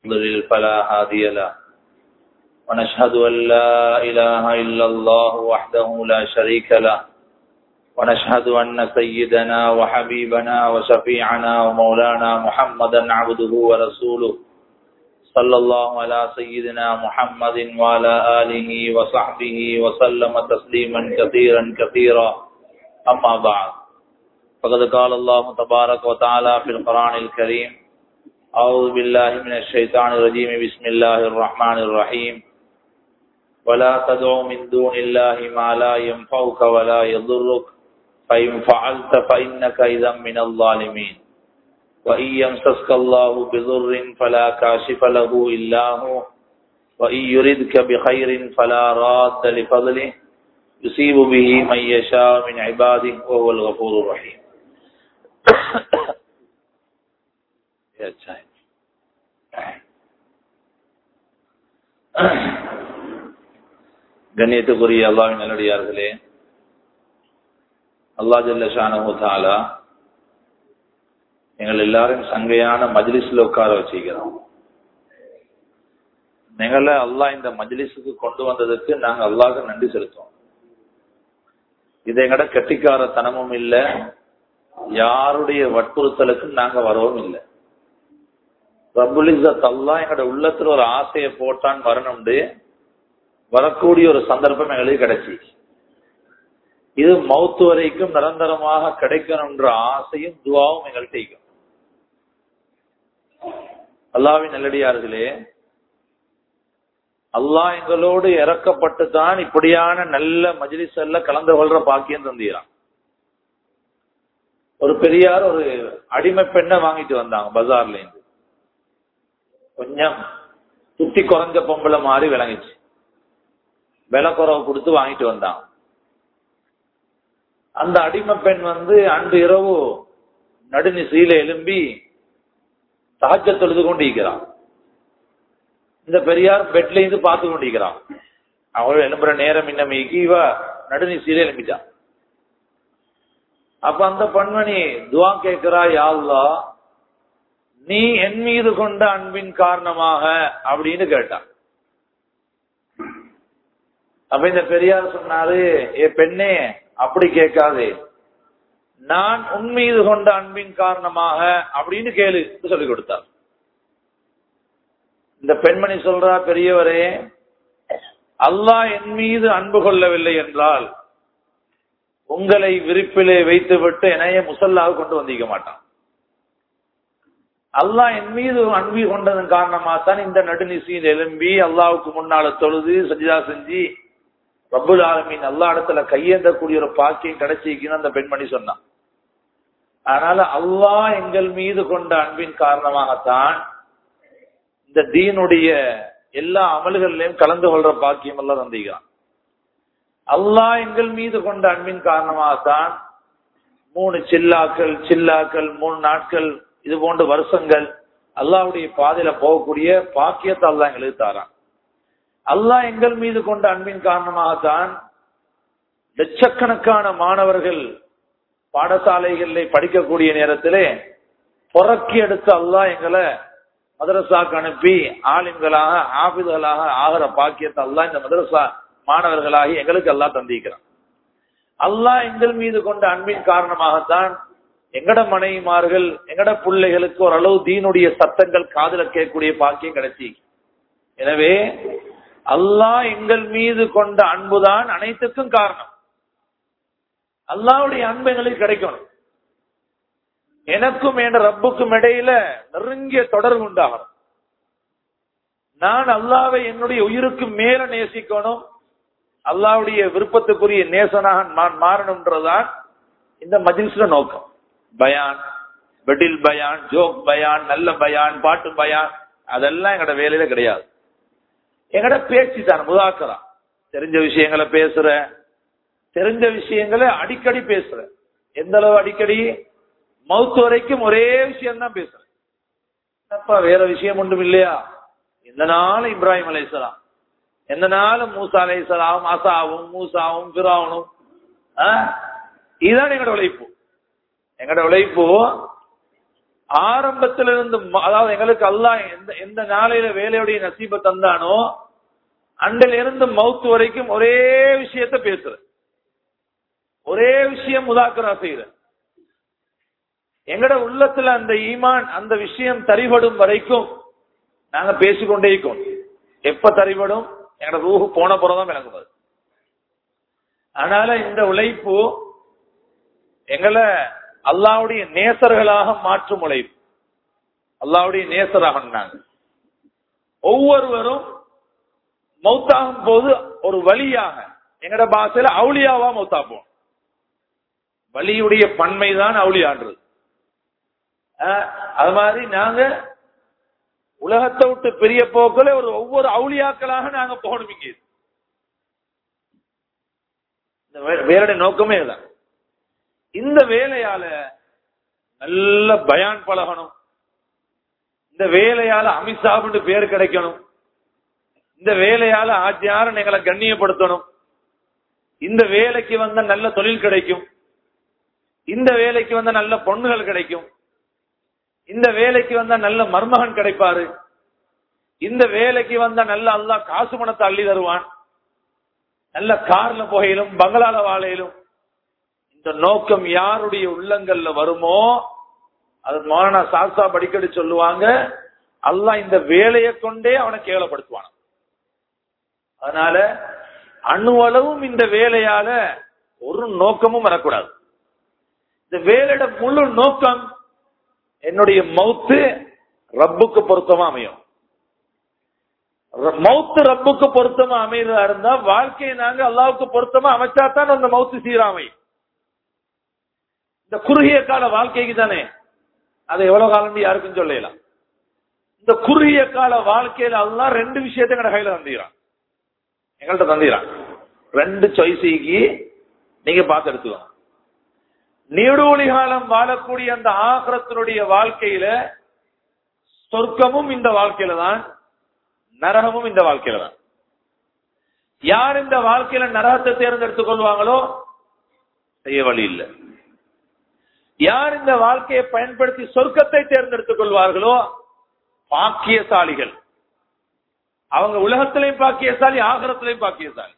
يضلل فلا هادي له ونشهد أن لا إله إلا الله وحده لا شريك له ونشهد أن سيدنا وحبيبنا وشفيعنا ومولانا محمدا عبده ورسوله صلى الله على سيدنا محمد وعلى آله وصحبه وسلم تسليما كثيرا كثيرا أما بعد فقد قال الله تبارك وتعالى في القرآن الكريم أعوذ بالله من الشيطان الرجيم بسم الله الرحمن الرحيم ولا تدع من دون الله ما لا ينفعك ولا يضرك فإن فعلت فإنك إذا من الظالمين وإن يمسسك الله بضر فلا كاشف له إلا هو وإن يردك بخير فلا راد لفضله يصيب به من يشاء من عباده وهو الغفور الرحيم अच्छा है கண்ணியத்துக்குரிய அல்லாவின் நல்லடியார்களே அல்லா ஜல்ல ஷானு தாலா எங்கள் எல்லாரும் சங்கையான மஜ்லிஸ்ல உட்கார வச்சுக்கிறோம் எங்களை அல்லாஹ் இந்த மஜ்லிஸுக்கு கொண்டு வந்ததுக்கு நாங்க அல்லாஹ் நன்றி செலுத்தோம் இது எங்கட கெட்டிக்காரத்தனமும் இல்ல யாருடைய வற்புறுத்தலுக்கு நாங்க வரவும் இல்லை ரபுலிசத் அல்லா எங்களோட உள்ளத்துல ஒரு ஆசையை போட்டான் வரணும்னு வரக்கூடிய ஒரு சந்தர்ப்பம் எங்களுக்கு கிடைச்சி இது மௌத்து வரைக்கும் நிரந்தரமாக கிடைக்கணும்ன்ற ஆசையும் துவாவும் எங்கள்கிட்ட இருக்கும் அல்லாவின் நல்லடியார்களே அல்லாஹ் எங்களோடு இறக்கப்பட்டு தான் இப்படியான நல்ல மஜ்லிசல்ல கலந்து கொள்ற பாக்கியம் தந்தீரான் ஒரு பெரியார் ஒரு அடிமை பெண்ணை வாங்கிட்டு வந்தாங்க பஜார்ல இருந்து கொஞ்சம் சுத்தி குறைஞ்ச பொம்பளை மாதிரி விளங்குச்சு விலை குறவு கொடுத்து வாங்கிட்டு வந்தான் அந்த அடிமை பெண் வந்து அன்று இரவு நடுநிசையில எலும்பி தாஜ தொழுது கொண்டு இருக்கிறான் இந்த பெரியார் பெட்ல இருந்து பார்த்து கொண்டு இருக்கிறான் அவள் எழும்புற நேரம் இன்னும் இவ நடுநிசையில எலும்பிட்டான் அப்ப அந்த பெண்மணி துவா கேட்கிறா யாழ்லா நீ என் மீது கொண்ட அன்பின் காரணமாக அப்படின்னு கேட்டான் அப்ப இந்த பெரியார் சொன்னாரு ஏ பெண்ணே அப்படி கேட்காதே நான் உன் மீது கொண்ட அன்பின் காரணமாக அப்படின்னு கேளு சொல்லி கொடுத்தார் இந்த பெண்மணி சொல்றா பெரியவரே அல்லாஹ் என் மீது அன்பு கொள்ளவில்லை என்றால் உங்களை விரிப்பிலே வைத்துவிட்டு என்னைய முசல்லாக கொண்டு வந்திக்க மாட்டான் அல்லாஹ் என் மீது அன்பு கொண்டதன் காரணமா தான் இந்த நடுநிசையில் எலும்பி அல்லாவுக்கு முன்னால தொழுது சஜிதா செஞ்சு ரப்புல் ஆலமின் அல்லா இடத்துல கையேந்தக்கூடிய ஒரு பாக்கியம் கிடைச்சிக்குன்னு அந்த பெண்மணி சொன்னான் அதனால அல்லாஹ் எங்கள் மீது கொண்ட அன்பின் காரணமாகத்தான் இந்த தீனுடைய எல்லா அமல்கள்லயும் கலந்து கொள்ற பாக்கியம் எல்லாம் தந்திக்கிறான் அல்லாஹ் எங்கள் மீது கொண்ட அன்பின் காரணமாகத்தான் மூணு சில்லாக்கள் சில்லாக்கள் மூணு நாட்கள் இது போன்ற வருஷங்கள் அல்லாவுடைய பாதையில போகக்கூடிய பாக்கியத்தை அல்லா எங்களுக்கு தாரான் அல்லாஹ் எங்கள் மீது கொண்ட அன்பின் காரணமாகத்தான் லட்சக்கணக்கான மாணவர்கள் பாடசாலைகளில் படிக்கக்கூடிய நேரத்திலே புறக்கி எடுத்து அல்லாஹ் எங்களை மதரசாக்கு அனுப்பி ஆலிம்களாக ஆபிதுகளாக ஆகிற பாக்கியத்தை அல்லாஹ் இந்த மதரசா மாணவர்களாகி எங்களுக்கு எல்லாம் தந்திக்கிறான் அல்லாஹ் எங்கள் மீது கொண்ட அன்பின் காரணமாகத்தான் எங்கட மனைவிமார்கள் எங்கட பிள்ளைகளுக்கு ஓரளவு தீனுடைய சத்தங்கள் காதல கேட்கக்கூடிய பாக்கியம் கிடைச்சி எனவே அல்லாஹ் எங்கள் மீது கொண்ட அன்புதான் அனைத்துக்கும் காரணம் அல்லாவுடைய அன்பு எங்களுக்கு கிடைக்கணும் எனக்கும் என் ரப்புக்கும் இடையில நெருங்கிய தொடர்பு உண்டாகணும் நான் அல்லாவை என்னுடைய உயிருக்கு மேல நேசிக்கணும் அல்லாவுடைய விருப்பத்துக்குரிய நேசனாக நான் மாறணும்ன்றதுதான் இந்த மஜில்ஸ்ல நோக்கம் பயான் பெட்டில் பயான் ஜோக் பயான் நல்ல பயான் பாட்டு பயான் அதெல்லாம் எங்கட வேலையில கிடையாது எங்கட பேச்சு தான் முதாக்கரா தெரிஞ்ச விஷயங்களை பேசுற தெரிஞ்ச விஷயங்களை அடிக்கடி பேசுற எந்த அளவு அடிக்கடி மவுத்து வரைக்கும் ஒரே விஷயம் தான் பேசுறேன் அப்பா வேற விஷயம் ஒன்றும் இல்லையா எந்த நாளும் இப்ராஹிம் அலைசலாம் எந்த நாளும் மூசா அலைசலாம் அசாவும் மூசாவும் பிராவனும் இதுதான் எங்களோட உழைப்பு எங்களோட உழைப்பு ஆரம்பத்திலிருந்து ம- அதாவது எங்களுக்கு அல்லாஹ் எந்த எந்த நாளையில வேலையுடைய நசீபை தந்தானோ அண்டில் இருந்து மவுத்து வரைக்கும் ஒரே விஷயத்த பேசுற ஒரே விஷயம் முதாக்கரா செய்யற எங்கட உள்ளத்துல அந்த ஈமான் அந்த விஷயம் தரிபடும் வரைக்கும் நாங்க பேசிக்கொண்டே இருக்கோம் எப்ப தரிபடும் எங்கட ரூஹு போன புறதான் விளங்குவது அதனால இந்த உழைப்பு எங்களை அல்லாவுடைய நேசர்களாக மாற்றும் உழைப்பு அல்லாவுடைய நேசராக நாங்க ஒவ்வொருவரும் மௌத்தாகும் போது ஒரு வழியாக எங்கட பாஷையில அவுளியாவா மௌத்தாப்போம் வலியுடைய பன்மைதான் அவுளியான்றது அஹ், அது மாதிரி நாங்க உலகத்தை விட்டு பெரிய போக்கில் ஒரு ஒவ்வொரு அவுளியாக்களாக நாங்க போகணும் இங்கே இந்த வே- வேலையுடைய நோக்கமே இதுதான் இந்த வேலையால நல்ல பயான் பழகணும் இந்த வேலையால அமித்ஷாப்னு பேர் கிடைக்கணும் இந்த வேலையால ஆஜியாரன் எங்களை கண்ணியப்படுத்தணும் இந்த வேலைக்கு வந்த நல்ல தொழில் கிடைக்கும் இந்த வேலைக்கு வந்த நல்ல பொண்ணுகள் கிடைக்கும் இந்த வேலைக்கு வந்த நல்ல மருமகன் கிடைப்பாரு இந்த வேலைக்கு வந்த நல்ல அல்லாஹ் காசு பணத்தை அள்ளி தருவான் நல்ல கார்ல புகையிலும் பங்களால வாழையிலும் இந்த நோக்கம் யாருடைய உள்ளங்கள்ல வருமோ அது மௌலானா சாஸ்தா படிக்கடி சொல்லுவாங்க அல்லாஹ் இந்த வேலையை கொண்டே அவனை கேவலப்படுத்துவான் அதனால அணுவளவும் இந்த வேலையால ஒரு நோக்கமும் வரக்கூடாது இந்த வேலையோட முழு நோக்கம் என்னுடைய மௌத்து ரப்புக்கு பொருத்தமா அமையும் ர- மௌத்து ரப்புக்கு பொருத்தமா அமைகிறதா இருந்தா வாழ்க்கையை நாங்க அல்லாவுக்கு பொருத்தமா அமைச்சாதான் அந்த மௌத்து சீராமை இந்த குறுகிய கால வாழ்க்கைக்கு தானே அதை எவ்வளவு காலம் யாருக்கும் சொல்லலாம் இந்த குறுகிய கால வாழ்க்கையில அல்லாஹ் ரெண்டு விஷயத்தை எங்க கையில தந்துக்கிறான் எங்கள்கிட்ட தந்துக்கிறான் ரெண்டு சாய்ஸிக்கு நீங்க பார்த்து எடுத்துக்கோங்க நீடூழி காலம் வாழக்கூடிய அந்த ஆகரத்தினுடைய வாழ்க்கையில சொர்க்கமும் இந்த வாழ்க்கையில தான் நரகமும் இந்த வாழ்க்கையில தான் யார் இந்த வாழ்க்கையில நரகத்தை தேர்ந்தெடுத்துக் கொள்வாங்களோ செய்ய வழி இல்லை யார் இந்த வாழ்க்கையை பயன்படுத்தி சொர்க்கத்தை தேர்ந்தெடுத்துக் கொள்வார்களோ பாக்கியசாலிகள் அவங்க உலகத்திலையும் பாக்கியசாலி ஆகரத்திலையும் பாக்கியசாலி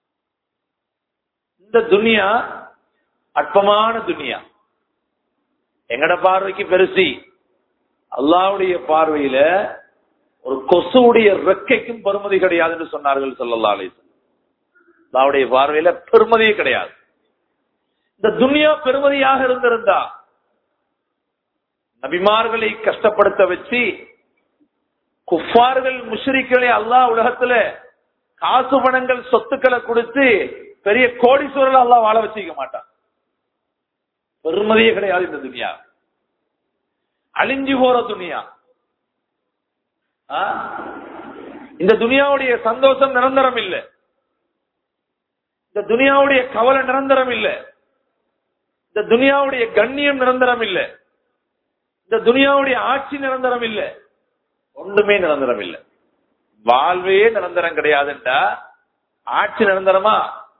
இந்த துனியா அற்பமான துனியா எங்கட பார்வைக்கு பெருசி அல்லாவுடைய பார்வையில ஒரு கொசுவுடைய ரெக்கைக்கும் பெருமதி கிடையாது என்று சொன்னார்கள் சொல்லல்லா அலிசன் அல்லாவுடைய பார்வையில பெருமதியே கிடையாது இந்த துனியா பெருமதியாக இருந்திருந்தா நபிமார்களை கஷ்டப்படுத்த வச்சு குஃபார்கள் முஷ்ரிக்களை அல்லாஹ் உலகத்துல காசு பணங்கள் சொத்துக்களை கொடுத்து பெரிய கோடீஸ்வரர்கள் அல்லாஹ் வாழ வச்சிக்க மாட்டான் பெருமதியே கிடையாது இந்த துனியா அழிஞ்சு போற துனியா ஆ? இந்த துனியாவுடைய சந்தோஷம் நிரந்தரம் இல்லை இந்த துனியாவுடைய கவலை நிரந்தரம் இல்லை இந்த துனியாவுடைய கண்ணியம் நிரந்தரம் இல்லை இந்த துனியாவுடைய ஆட்சி நிரந்தரம் இல்லை ஒன்றுமே நிரந்தரம் இல்லை வாழ்வே நிரந்தரம் கிடையாதுண்டா ஆட்சி நிரந்தரமா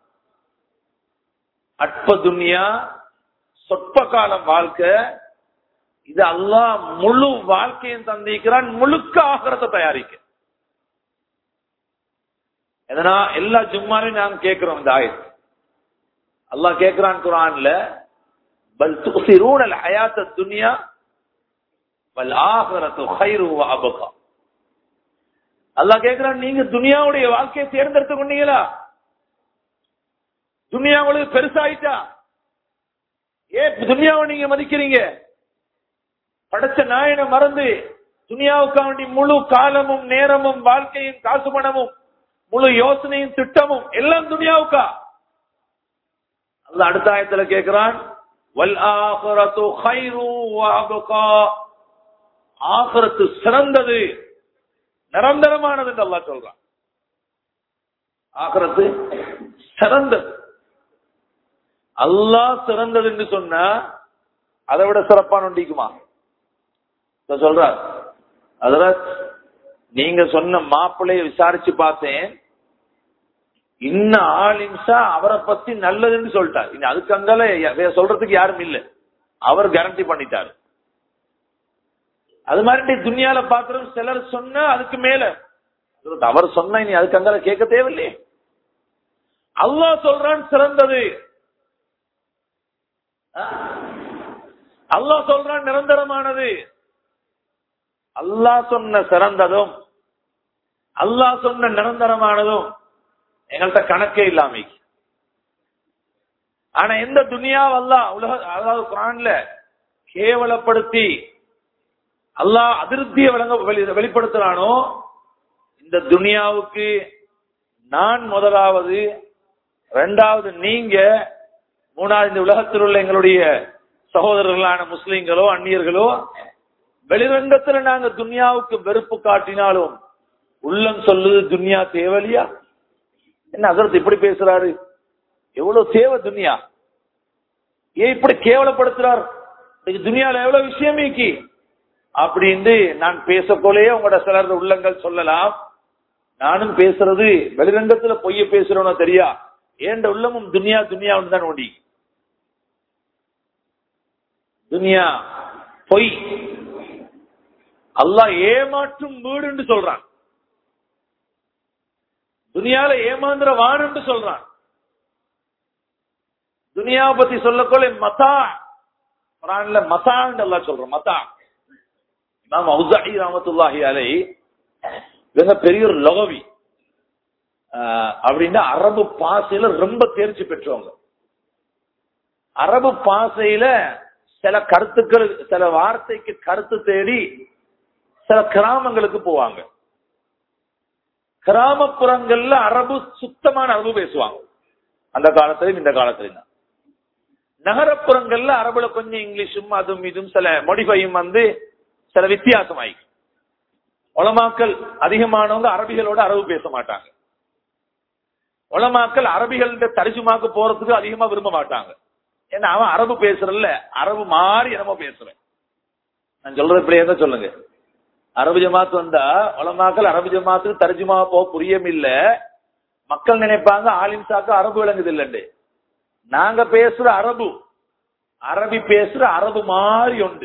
அற்ப துன்யா சொற்ப காலம் வாழ்க்கை இது அல்லாஹ் முழு வாழ்க்கையும் தந்திக்கிறான் முழுக்க ஆகிறத தயாரிக்க எதனா எல்லா ஜும்மாலையும் நாங்க கேட்கிறோம் இந்த ஆயத் அல்லாஹ் கேட்கிறான் குரான்ல பல் துசிரூன் அல் ஹயாத்த துன்யா வல் ஆஹிரத்து ஹைரு வ அபகா அல்லாஹ் கேட்கிறான் நீங்க துனியாவுடைய வாழ்க்கையை தேர்ந்தெடுத்து கொண்டீங்களா துனியா உங்களுக்கு பெருசாயிட்டா ஏ துனியாவை நீங்க மதிக்கிறீங்க படைச்ச நாயனை மறந்து துனியாவுக்காக வேண்டி முழு காலமும் நேரமும் வாழ்க்கையும் காசு பணமும் முழு யோசனையும் திட்டமும் எல்லாம் துனியாவுக்கா அல்ல அடுத்த ஆயத்துல கேட்கிறான் வல் ஆஹிரத்து ஹைரு வ அபகா ஆகிரத்து சிறந்தது நிரந்தரமானது என்று அல்லாஹ் சொல்றான் ஆகிரத்து சிறந்தது அல்லாஹ் சிறந்தது என்று சொன்னா அதை விட சிறப்பான ஒண்டிக்குமா சொல்றார் அதுல நீங்க சொன்ன மாப்பிள்ளைய விசாரிச்சு பார்த்தேன் இன்ன ஆலிம்சா அவரை பத்தி நல்லதுன்னு சொல்லிட்டார் இனி அதுக்கு அங்கால ய- வேற சொல்றதுக்கு யாரும் இல்ல அவர் கேரண்டி பண்ணிட்டாரு அது மாதிரி துனியால பாக்குறோம் சிலர் சொன்னா அதுக்கு மேல அவர் சொன்னா நீ அதுக்கு அங்க கேட்க தேவையில்லையே அல்லாஹ் சொல்றான் சிறந்தது அல்லாஹ் சொல்றான் நிரந்தரமானது அல்லாஹ் சொன்ன சிறந்ததும் அல்லாஹ் சொன்ன நிரந்தரமானதும் எங்கள்கிட்ட கணக்கே இல்லாம ஆனா எந்த துனியாவ அல்லாஹ் உலக அதாவது குரான்ல கேவலப்படுத்தி அல்லாஹ் அதிருப்தியை வழங்க வெளி- வெளிப்படுத்துறானோ இந்த துனியாவுக்கு நான் முதலாவது இரண்டாவது நீங்க மூணாவது இந்த உலகத்தில் உள்ள எங்களுடைய சகோதரர்களான முஸ்லிம்களோ அந்நியர்களோ வெளிரங்கத்துல நாங்க துனியாவுக்கு வெறுப்பு காட்டினாலும் உள்ளம் சொல்லுது துனியா தேவலியா என்ன அதற்கு இப்படி பேசுறாரு எவ்வளவு தேவை துனியா ஏன் இப்படி கேவலப்படுத்துறார் இன்னைக்கு துனியால எவ்வளவு விஷயம் நீக்கி அப்படின்னு நான் பேசக்கோலேயே உங்களோட சிலர் உள்ளங்கள் சொல்லலாம் நானும் பேசுறது வெளிரங்கத்துல பொய்ய பேசுறோம்னா தெரியா ஏண்ட உள்ளமும் துனியா துனியாவுன்னு தான் ஓடி துனியா பொய் அல்லாஹ் ஏமாற்றும் வீடுன்னு சொல்றான் துனியால ஏமாந்திர வானுன்னு சொல்றான் துனியாவை பத்தி சொல்லக்கோல மதா குரான்ல மதான்னு அல்லாஹ் சொல்றோம் மதா இமாம் அவுசாஹி ரஹமத்துல்லாஹி அலை இவங்க பெரிய ஒரு லகவி ஆஹ் அப்படின்னா அரபு பாசையில ரொம்ப தேர்ச்சி பெற்றவங்க அரபு பாசையில சில கருத்துக்கள் சில வார்த்தைக்கு கருத்து தேடி சில கிராமங்களுக்கு போவாங்க கிராமப்புறங்கள்ல அரபு சுத்தமான அரபு பேசுவாங்க அந்த காலத்திலும் இந்த காலத்திலும் தான் நகரப்புறங்கள்ல அரபுல கொஞ்சம் இங்கிலீஷும் அதுவும் இதுவும் சில மொடிஃபையும் வந்து சில வித்தியாசம் ஆயிக்கும் உலமாக்கள் அதிகமானவங்க அரபிகளோட அரபு பேச மாட்டாங்க உலமாக்கள் அரபிகள் தரிசுமாக்கு போறதுக்கு அதிகமா விரும்ப மாட்டாங்க ஏன்னா அவன் அரபு பேசுறல்ல அரபு மாறி என்னமோ பேசுறேன் நான் சொல்றது இப்படியே தான் சொல்லுங்க அரபு ஜமாத் வந்தா உலமாக்கள் அரபு ஜமாத்துக்கு தர்ஜுமா போ புரியும் இல்ல மக்கள் நினைப்பாங்க ஆலிம் சாக்கு அரபு விளங்குது இல்லண்டு நாங்க பேசுற அரபு அரபி பேசுற அரபு மாதிரி உண்டு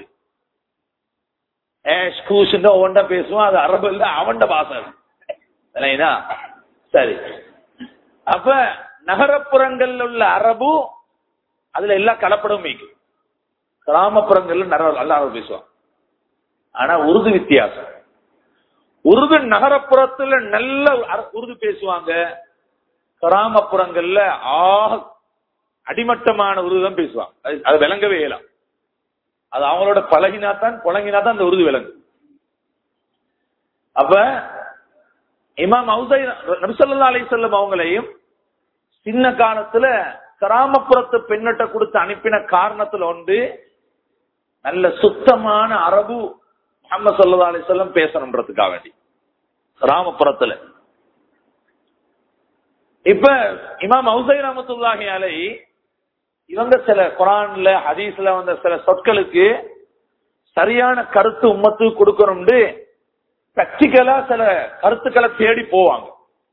கூசுன்னு ஒவ்வொன்றா பேசுவான் அது அரபு இல்ல அவன்ட பாசை அது. சரிங்களா சரி அப்ப நகரப்புறங்கள்ல உள்ள அரபு அதுல எல்லா கலப்படமும் மீக்கும் கிராமப்புறங்கள்ல நிறைய நல்ல அரபு பேசுவான் ஆனா உருது வித்தியாசம் உருது நகரப்புறத்துல நல்ல அர- உருது பேசுவாங்க கிராமப்புறங்கள்ல ஆக அடிமட்டமான உருது தான் பேசுவாங்க அது- அது விளங்கவே இயலாம் அது அவங்களோட பழகினாத்தான் புழங்கினாதான் அந்த உருது விளங்கு அப்ப இமாம் ஔசை நபிசல்லா அலிசல்லம் அவங்களையும் சின்ன காலத்துல கிராமப்புறத்து பெண்ணட்ட கொடுத்து அனுப்பின காரணத்துல உண்டு நல்ல சுத்தமான அரபு முகமது சல்லா அலிசல்லம் பேசணுன்றதுக்காக வேண்டி கிராமப்புறத்துல இப்ப இமாம் ஔசை ரஹமத்துல்லாஹி அலை இவங்க சில குரான்ல ஹதீஸ்ல வந்த சில சொற்களுக்கு சரியான கருத்து உம்மத்துக்கு கொடுக்கணும்னு பிராக்டிக்கலா சில கருத்துக்களை தேடி போவாங்க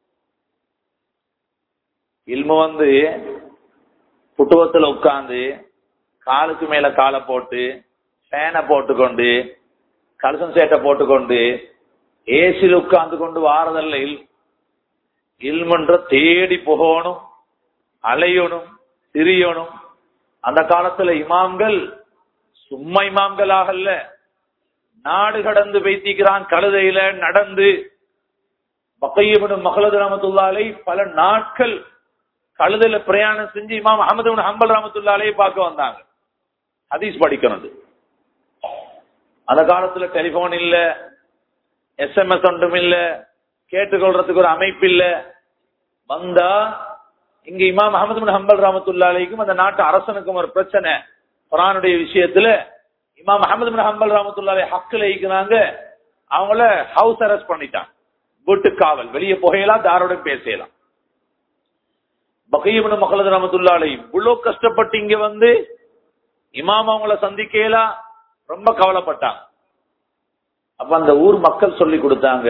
இல்மு வந்து புட்டுவத்துல உட்கார்ந்து காலுக்கு மேல காலை போட்டு ஃபேனை போட்டுக்கொண்டு கலசம் சேட்டை போட்டுக்கொண்டு ஏசியில் உட்கார்ந்து கொண்டு வாரதல்ல இல் இல்மன்ற தேடி போகணும் அலையணும் திரியணும் அந்த காலத்துல இமாம்கள் சும்மா இமாம்களாகல்ல நாடு கடந்து வைத்திக்கிறான் கழுதையில நடந்து பக்கையபடும் மகளது ரமத்துல்லாலை பல நாட்கள் கழுதையில பிரயாணம் செஞ்சு இமாம் அகமது ஹம்பல் ரமத்துல்லாலையை பார்க்க வந்தாங்க ஹதீஸ் படிக்கணும் அந்த காலத்துல டெலிபோன் இல்ல எஸ்எம்எஸ் ஒன்றும் இல்ல கேட்டுக்கொள்றதுக்கு ஒரு அமைப்பு இல்ல வந்தா இங்க இமாம் அகமது பின் ஹம்பல் ராமத்துல்லாலைக்கும் அந்த நாட்டு அரசனுக்கும் ஒரு பிரச்சனை குரானுடைய விஷயத்துல இமாம் அகமது பின் ஹம்பல் ராமத்துல்லாலை ஹக்கில் இருக்கிறாங்க அவங்கள ஹவுஸ் அரெஸ்ட் பண்ணிட்டான் வீட்டு காவல் வெளியே போகலாம் தாரோட பேசலாம் பகையபுன் மகளது ராமத்துல்லாலை இவ்வளவு கஷ்டப்பட்டு இங்க வந்து இமாம் அவங்கள சந்திக்கலாம் ரொம்ப கவலைப்பட்டாங்க அப்ப அந்த ஊர் மக்கள் சொல்லி கொடுத்தாங்க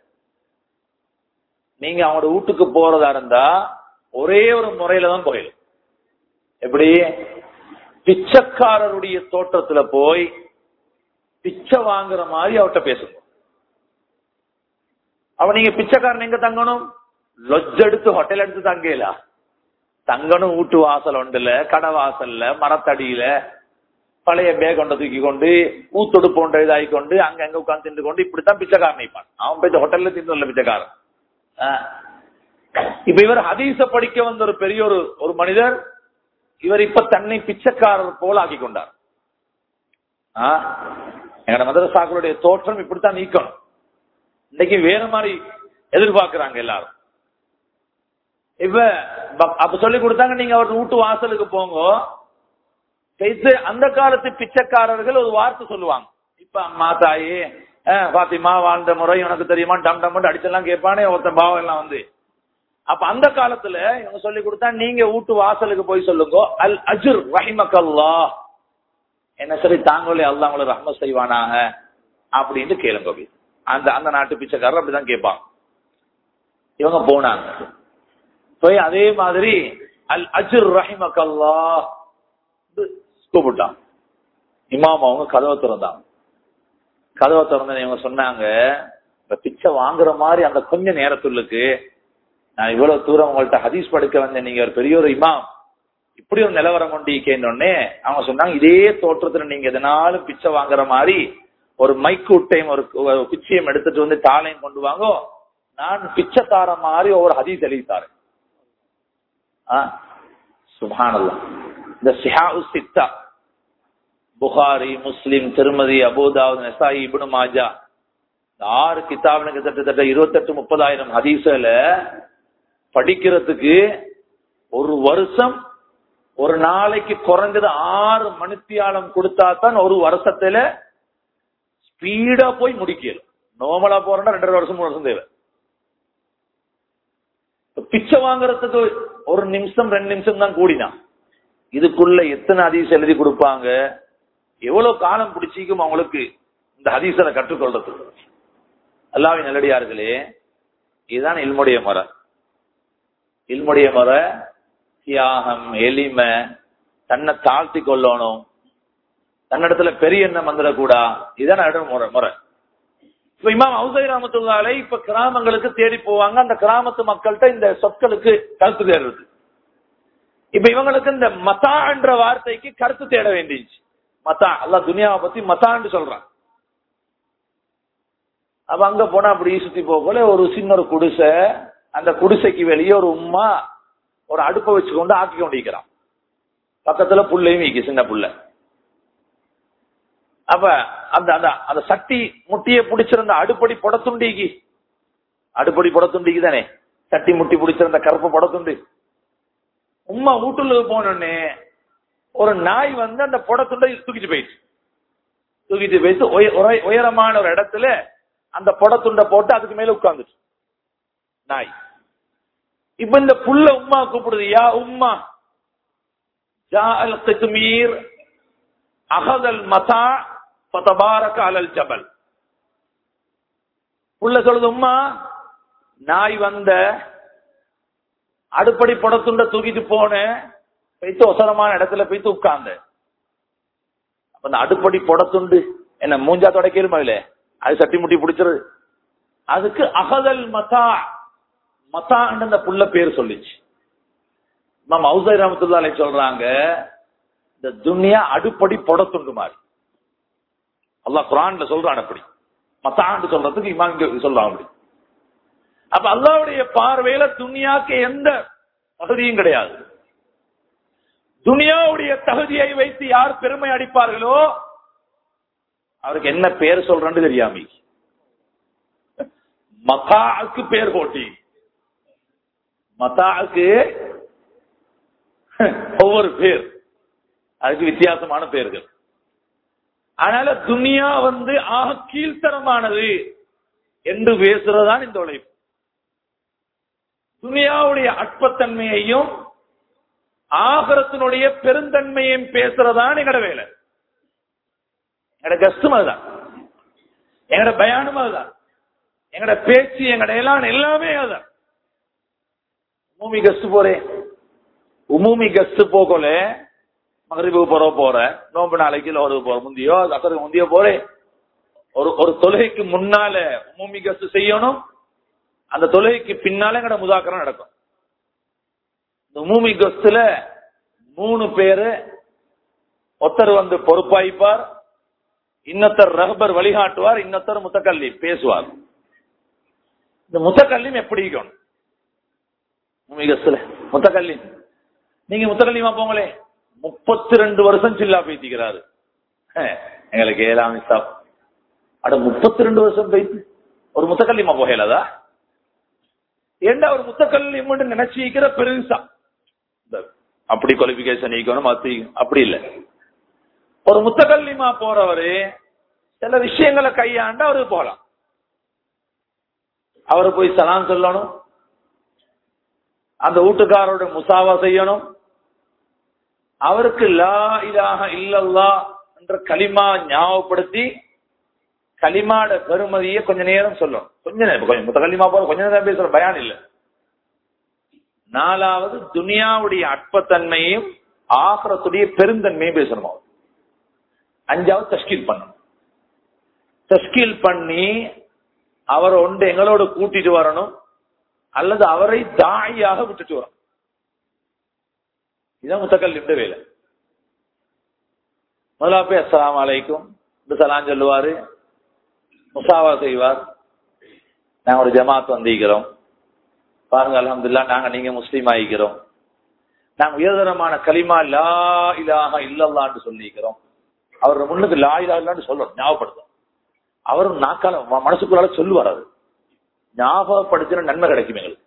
நீங்க அவங்களோட வீட்டுக்கு போறதா இருந்தா ஒரே ஒரு முறையில தான் போயிடும் எப்படி பிச்சைக்காரருடைய தோட்டத்துல போய் பிச்சை வாங்குற மாதிரி அவர்கிட்ட பேசுங்க அவ நீங்க பிச்சைக்காரன் எங்க தங்கணும் லொஜ் எடுத்து ஹோட்டல் எடுத்து தங்கல தங்கணும் வீட்டு வாசல் ஒன்றுல கடை வாசல்ல மரத்தடியில பழைய பேக் கொண்டு தூக்கி கொண்டு ஊத்தொடு போன்ற இதாகி கொண்டு அங்க அங்க உட்கார்ந்து தின்று கொண்டு இப்படித்தான் பிச்சைக்காரன் நிற்பான் அவன் போய் ஹோட்டல்ல தின்னு வரல பிச்சைக்காரன் ஆ. இப்ப இவர் ஹதீஸ படிக்க வந்த ஒரு பெரிய ஒரு ஒரு மனிதர் இவர் இப்ப தன்னை பிச்சைக்காரர் போல ஆக்கி கொண்டார் ஆ? எங்கட மதரசாக்களுடைய தோற்றம் இப்படித்தான் நீக்கணும் இன்னைக்கு வேற மாதிரி எதிர்பார்க்கிறாங்க எல்லாரும் இப்ப ப- அப்ப சொல்லி கொடுத்தாங்க நீங்க அவர் வீட்டு வாசலுக்கு போங்க பேசி அந்த காலத்து பிச்சைக்காரர்கள் ஒரு வார்த்தை சொல்லுவாங்க இப்ப அம்மா தாயி அஹ், பாத்திமா வாழ்ந்த முறை உனக்கு தெரியுமா டம் டம் அடிச்செல்லாம் கேட்பானே ஒருத்தன் பாவம் எல்லாம் வந்து அப்ப அந்த காலத்துல இவங்க சொல்லி கொடுத்தா நீங்க வீட்டு வாசலுக்கு போய் சொல்லுங்க அல் அஜுர் ரஹிமக்கல்லா என்ன சரி தாங்களே அல்லாஹ் உங்களை ரஹ்ம செய்வானாக அப்படின்னு கேளுங்க அப்படி. அந்த அந்த நாட்டு பிச்சைக்காரர் அப்படிதான் கேட்பாங்க இவங்க போனாங்க போய் அதே மாதிரி அல் அஜுர் ரஹிமக்கல்லா கூப்பிட்டான் இமாம் அவங்க கதவை திறந்தாங்க கதவை திறந்து இவங்க சொன்னாங்க இந்த பிச்சை வாங்குற மாதிரி அந்த கொஞ்ச நேரத்துள்ளுக்கு நான் இவ்வளவு தூரம் உங்கள்ட்ட ஹதீஸ் படுக்க வந்தேன் நீங்க ஒரு பெரிய ஒரு இமாம் இப்படி ஒரு நிலவரம் கொண்டிருக்கேன்னு அவங்க சொன்னாங்க இதே தோற்றத்துல நீங்க எதனாலும் பிச்சை வாங்குற மாதிரி ஒரு மைக்கூட்டையும் ஒரு ஒரு பிச்சையும் எடுத்துட்டு வந்து தாளையும் கொண்டு வாங்கோ நான் பிச்சை தார மாதிரி ஒரு ஹதீஸ் எழுதித்தாரேன் சுபானல்லா இந்த சிஹாஉ சித்தா புகாரி முஸ்லிம் திருமதி அபூதாவுத் நெசாயி இப்னு மாஜா இந்த ஆறு கிதாபனுக்கு கிட்டத்தட்ட இருபத்தெட்டு முப்பதாயிரம் ஹதீஸ்ல படிக்கிறதுக்கு ஒரு வருஷம் ஒரு நாளைக்கு குறைஞ்சது ஆறு மணித்தியாலம் கொடுத்தா தான் ஒரு வருஷத்துல ஸ்பீடா போய் முடிக்கணும் நார்மலா போறோம்னா ரெண்டரை வருஷம் மூணு வருஷம் தேவை இப்ப பிச்சை வாங்குறதுக்கு ஒரு நிமிஷம் ரெண்டு நிமிஷம் தான் கூடினா இதுக்குள்ள எத்தனை ஹதீஸ் எழுதி கொடுப்பாங்க எவ்வளவு காலம் பிடிச்சிக்கும் அவங்களுக்கு இந்த ஹதீஸரை கற்றுக்கொள்றதுக்கு அல்லாவின் நல்லடியார்களே இதுதான் இல்முடைய முறை இல்முடைய முறை தியாகம் எளிமை தன்னை தாழ்த்தி கொள்ளணும் தன்னிடத்துல பெரிய எண்ணம் வந்துடக்கூடா இதுதான் இடம் முறை முறை இப்ப இமாம் அவுசை ராமத்துல்லாலை இப்ப கிராமங்களுக்கு தேடி போவாங்க அந்த கிராமத்து மக்கள்கிட்ட இந்த சொற்களுக்கு கருத்து தேடுறது இப்ப இவங்களுக்கு இந்த மதா என்ற வார்த்தைக்கு கருத்து தேட வேண்டியது மதா அல்லாஹ் துனியாவை பத்தி மதான்னு சொல்றான் அப்ப அங்க போனா அப்படி சுத்தி போகல ஒரு சின்ன ஒரு குடிசை அந்த குடிசைக்கு வெளியே ஒரு உம்மா ஒரு அடுப்பை வச்சு கொண்டு ஆக்கி கொண்டிருக்கிறான் பக்கத்துல புள்ளையும் வீக்கு சின்ன புள்ள அப்ப அந்த அந்த அந்த சக்தி முட்டியை பிடிச்சிருந்த அடுப்படி புடத்துண்டிக்கு அடுப்படி புடத்துண்டிக்கு தானே சட்டி முட்டி பிடிச்சிருந்த கருப்பு புடத்துண்டு உம்மா வீட்டுல போனோடனே ஒரு நாய் வந்து அந்த புடத்துண்டை தூக்கிட்டு போயிடுச்சு தூக்கிட்டு போயிட்டு உய- உய- உயரமான ஒரு இடத்துல அந்த புடத்துண்டை போட்டு அதுக்கு மேல உட்கார்ந்துச்சு நாய் இப்ப இந்த புள்ள உம்மா கூப்பிடுது யா உம்மா ஜா அல் கித்மீர் அகதல் மதா பதபாரக அலல் ஜபல் புள்ள சொல்லுது உம்மா நாய் வந்த அடுப்படி புடத்துண்ட தூக்கிட்டு போனேன் போயிட்டு ஒசரமான இடத்துல போயிட்டு உட்கார்ந்த அப்ப அந்த அடுப்படி புடத்துண்டு என்ன மூஞ்சா தொடக்கலுமா இல்ல அது சட்டி முட்டி பிடிச்சிருது அதுக்கு அகதல் மதா மதான்னு அந்த புள்ள பேர் சொல்லிச்சு நம்ம ஹவுசை ரஹமத்துல்லாலை சொல்றாங்க இந்த துன்யா அடுப்படி புடத்துண்டு மாதிரி அல்லாஹ் குரான்ல சொல்றான் அப்படி மத்தாண்டு சொல்றதுக்கு இமாம் இங்க சொல்றான் அப்படி அப்ப அல்லாவுடைய பார்வையில துனியாக்கு எந்த தகுதியும் கிடையாது துனியாவுடைய தகுதியை வைத்து யார் பெருமை அடிப்பார்களோ அவருக்கு என்ன பேர் சொல்றேன்னு தெரியாம மத்தாவுக்கு பேர் போட்டி மத்தாவுக்கு ஒவ்வொரு பேர் அதுக்கு வித்தியாசமான பேர்கள் அதனால துனியா வந்து ஆக கீழ்த்தரமானது என்று பேசுறதுதான் இந்த உழைப்பு துனியாவுடைய அற்பத்தன்மையையும் ஆகரத்தினுடைய பெருந்தன்மையையும் பேசுறதான் எங்கட வேலை எங்கட கஷ்டம் அதுதான் எங்கட பயானம் அதுதான் எங்கட பேச்சு எங்கட எல்லாம் எல்லாமே அதுதான் உமூமி கஸ்ட் போறேன் உமூமி கஸ்ட் போகல மகரிபு போற போற நோம்பு நாளைக்கு லோருக்கு போற முந்தியோ அசருக்கு முந்தியோ போறேன் ஒரு ஒரு தொழுகைக்கு முன்னால உமூமி கஸ்து செய்யணும் அந்த தொழுகைக்கு பின்னால எங்கட முதாக்கரம் நடக்கும் இந்த உமூமி கஸ்துல மூணு பேரு ஒருத்தர் வந்து பொறுப்பாய்ப்பார் இன்னொருத்தர் ரஹபர் வழிகாட்டுவார் இன்னொருத்தர் முத்தக்கல்லி பேசுவார் இந்த முத்தக்கல்லியும் எப்படி இருக்கணும் உமூமி கஸ்துல முத்தக்கல்லி நீங்க முத்தக்கல்லிமா போங்களே முப்பத்தி ரெண்டு வருஷம் சில்லா பேசிக்கிறாரு ஹே, எங்களுக்கு ஏழாம் ஸ்டாப் அட முப்பத்தி ரெண்டு வருஷம் போயிட்டு ஒரு முத்தக்கல்லிமா போகலதா ஏண்டா ஒரு முத்தக்கல்லி மட்டும் நினைச்சிக்கிற பெருசா இந்த அப்படி குவாலிபிகேஷன் ஈக்கணும் அது ஈக்கணும். அப்படி இல்ல ஒரு முத்தக்கல்லிமா போறவரு சில விஷயங்களை கையாண்டா அவரு போகலாம் அவரு போய் சலாம் சொல்லணும் அந்த வீட்டுக்காரோட முசாவா செய்யணும் அவருக்கு லா இலாஹ இல்லல்லா என்ற களிமா ஞாபகப்படுத்தி களிமாட பெருமதியை கொஞ்ச நேரம் சொல்லணும் கொஞ்ச நேரம் கொஞ்சம் முத்த களிமா போற கொஞ்ச நேரம் பேசுற பயான் இல்ல நாலாவது துனியாவுடைய அற்பத்தன்மையும் ஆகரத்துடைய பெருந்தன்மையும் பேசணும் அவர். அஞ்சாவது தஷ்கீல் பண்ணணும் தஷ்கீல் பண்ணி அவரை ஒன்று எங்களோட கூட்டிட்டு வரணும் அல்லது அவரை தாயாக விட்டுட்டு வரணும் இதான் முத்தக்கல்லின்ற வேலை முதலா போய் அஸ்ஸலாமு அலைக்கும் இந்த சலாம் சொல்லுவாரு முசாவா செய்வார் நாங்க ஒரு ஜமாத் வந்திருக்கிறோம் பாருங்க அல்ஹம்துலில்லாஹ் நாங்க நீங்க முஸ்லீம் ஆகிக்கிறோம் நாங்க உயர்தரமான கலிமா லா இலாஹ இல்லல்லான்னு சொல்லிக்கிறோம் அவர் முன்னுக்கு லா இலாஹ இல்லான்னு சொல்லணும் ஞாபகப்படுத்தும் அவரும் நாக்கால ம- மனசுக்குள்ளால சொல்லுவார் அது ஞாபகப்படுத்தின நன்மை கிடைக்கும் எங்களுக்கு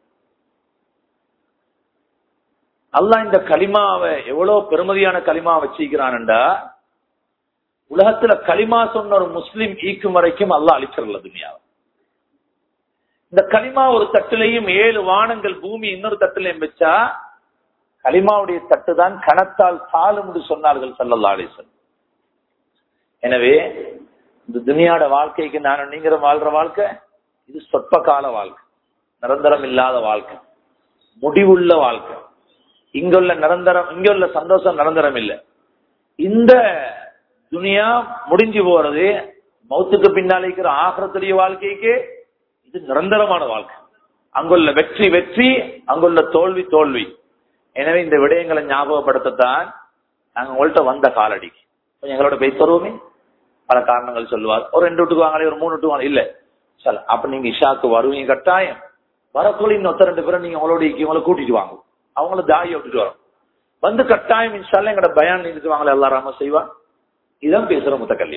அல்லாஹ் இந்த கலிமாவை எவ்வளவு பெருமதியான கலிமா வச்சிருக்கிறான்டா உலகத்துல கலிமா சொன்ன ஒரு முஸ்லிம் ஈக்கும் வரைக்கும் அல்லாஹ் அழிச்சிடல துனியாவை இந்த கலிமா ஒரு தட்டிலையும் ஏழு வானங்கள் பூமி இன்னொரு தட்டிலையும் வச்சா கலிமாவுடைய தட்டு தான் கணத்தால் சாலும் என்று சொன்னார்கள் சல்லல்லா அலிசன் எனவே இந்த துனியாட வாழ்க்கைக்கு நான் நீங்கிற வாழ்ற வாழ்க்கை இது சொற்ப கால வாழ்க்கை நிரந்தரம் இல்லாத வாழ்க்கை முடிவுள்ள வாழ்க்கை இங்குள்ள நிரந்தரம் இங்குள்ள சந்தோஷம் நிரந்தரம் இல்லை இந்த துனியா முடிஞ்சு போறது மௌத்துக்கு பின்னால் இருக்கிற ஆகரத்துடைய வாழ்க்கைக்கு இது நிரந்தரமான வாழ்க்கை அங்குள்ள வெற்றி வெற்றி அங்குள்ள தோல்வி தோல்வி எனவே இந்த விடயங்களை ஞாபகப்படுத்தத்தான் நாங்க உங்கள்கிட்ட வந்த காலடி கொஞ்சம் எங்களோட போய் தருவோமே பல காரணங்கள் சொல்லுவார் ஒரு ரெண்டு விட்டுக்கு வாங்களே ஒரு மூணு விட்டு வாங்க இல்ல சரி அப்ப நீங்க இஷாக்கு வருவீங்க கட்டாயம் வரக்குள்ள இன்னொத்த ரெண்டு பேரும் நீங்க உங்களோட இவங்களை கூட்டிட்டு வாங்க அவங்கள தாயை விட்டுட்டு வரோம் வந்து கட்டாயம் இன்ஷால்ல எங்கட பயான் நிறுத்து வாங்களே எல்லாராம செய்வா இதான் பேசுற முத்தக்கல்லி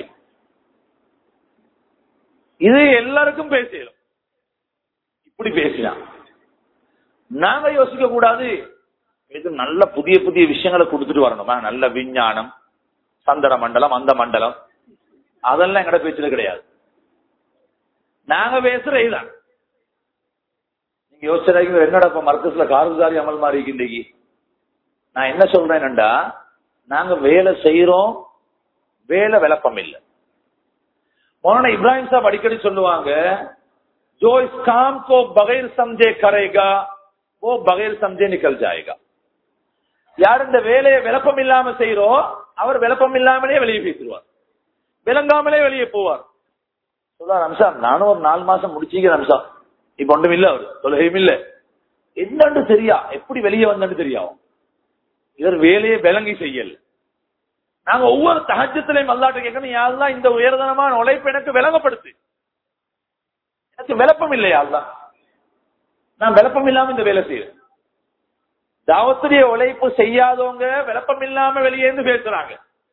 இது எல்லாருக்கும் பேசலும் இப்படி பேசினா நாங்க யோசிக்க கூடாது இது நல்ல புதிய புதிய விஷயங்களை கொடுத்துட்டு வரணுமா நல்ல விஞ்ஞானம் சந்திர மண்டலம் அந்த மண்டலம் அதெல்லாம் எங்கட பேச்சுல கிடையாது நாங்க பேசுற இதுதான் நீங்க யோசிச்சு என்னடா இப்ப மர்க்கஸ்ல காரதுதாரி அமல் மாதிரி இருக்கு இன்னைக்கு நான் என்ன சொல்றேன்டா நாங்க வேலை செய்யறோம் வேலை விளப்பம் இல்லை மௌலானா இப்ராஹிம் சாப் அடிக்கடி சொல்லுவாங்க जो इस काम को बगैर समझे करेगा वो बगैर समझे निकल जाएगा யார் இந்த வேலையை விளப்பம் இல்லாம செய்யறோம் அவர் விளப்பம் இல்லாமலே வெளியே பேசிடுவார் விளங்காமலே வெளியே போவார் சொல்றார் அம்சா நானும் ஒரு நாலு மாசம் முடிச்சிக்கிறேன் அம்சா இப்ப ஒன்றும் இல்ல அவர் தொழுகையும் இல்ல என்னன்னு தெரியா எப்படி வெளியே வந்தன்னு தெரியும் இவர் வேலையை விளங்கி செய்யல நாங்க ஒவ்வொரு தகஜத்திலையும் அல்லாட்ட கேட்கணும் யாரெல்லாம் இந்த உயர்தனமான உழைப்பு எனக்கு விளங்கப்படுத்து எனக்கு விளப்பம் இல்லையா தான் நான் விளப்பம் இல்லாம இந்த வேலை செய்யறேன் தாவத்துடைய உழைப்பு செய்யாதவங்க விளப்பம் இல்லாம வெளியே இருந்து பேசுறாங்க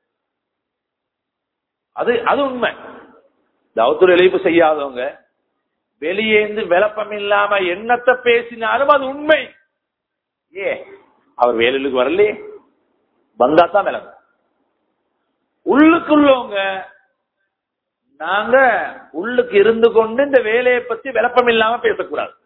அது அது உண்மை தாவத்துடைய உழைப்பு செய்யாதவங்க வெளியே இருந்து விளப்பம் இல்லாம என்னத்தை பேசினாலும் அது உண்மை ஏ அவர் வேலைக்கு வரலையே வந்தா தான் விளங்கும் உள்ளுக்குள்ளவங்க நாங்க உள்ளுக்கு இருந்து கொண்டு இந்த வேலையை பத்தி விளப்பம் இல்லாம பேசக்கூடாது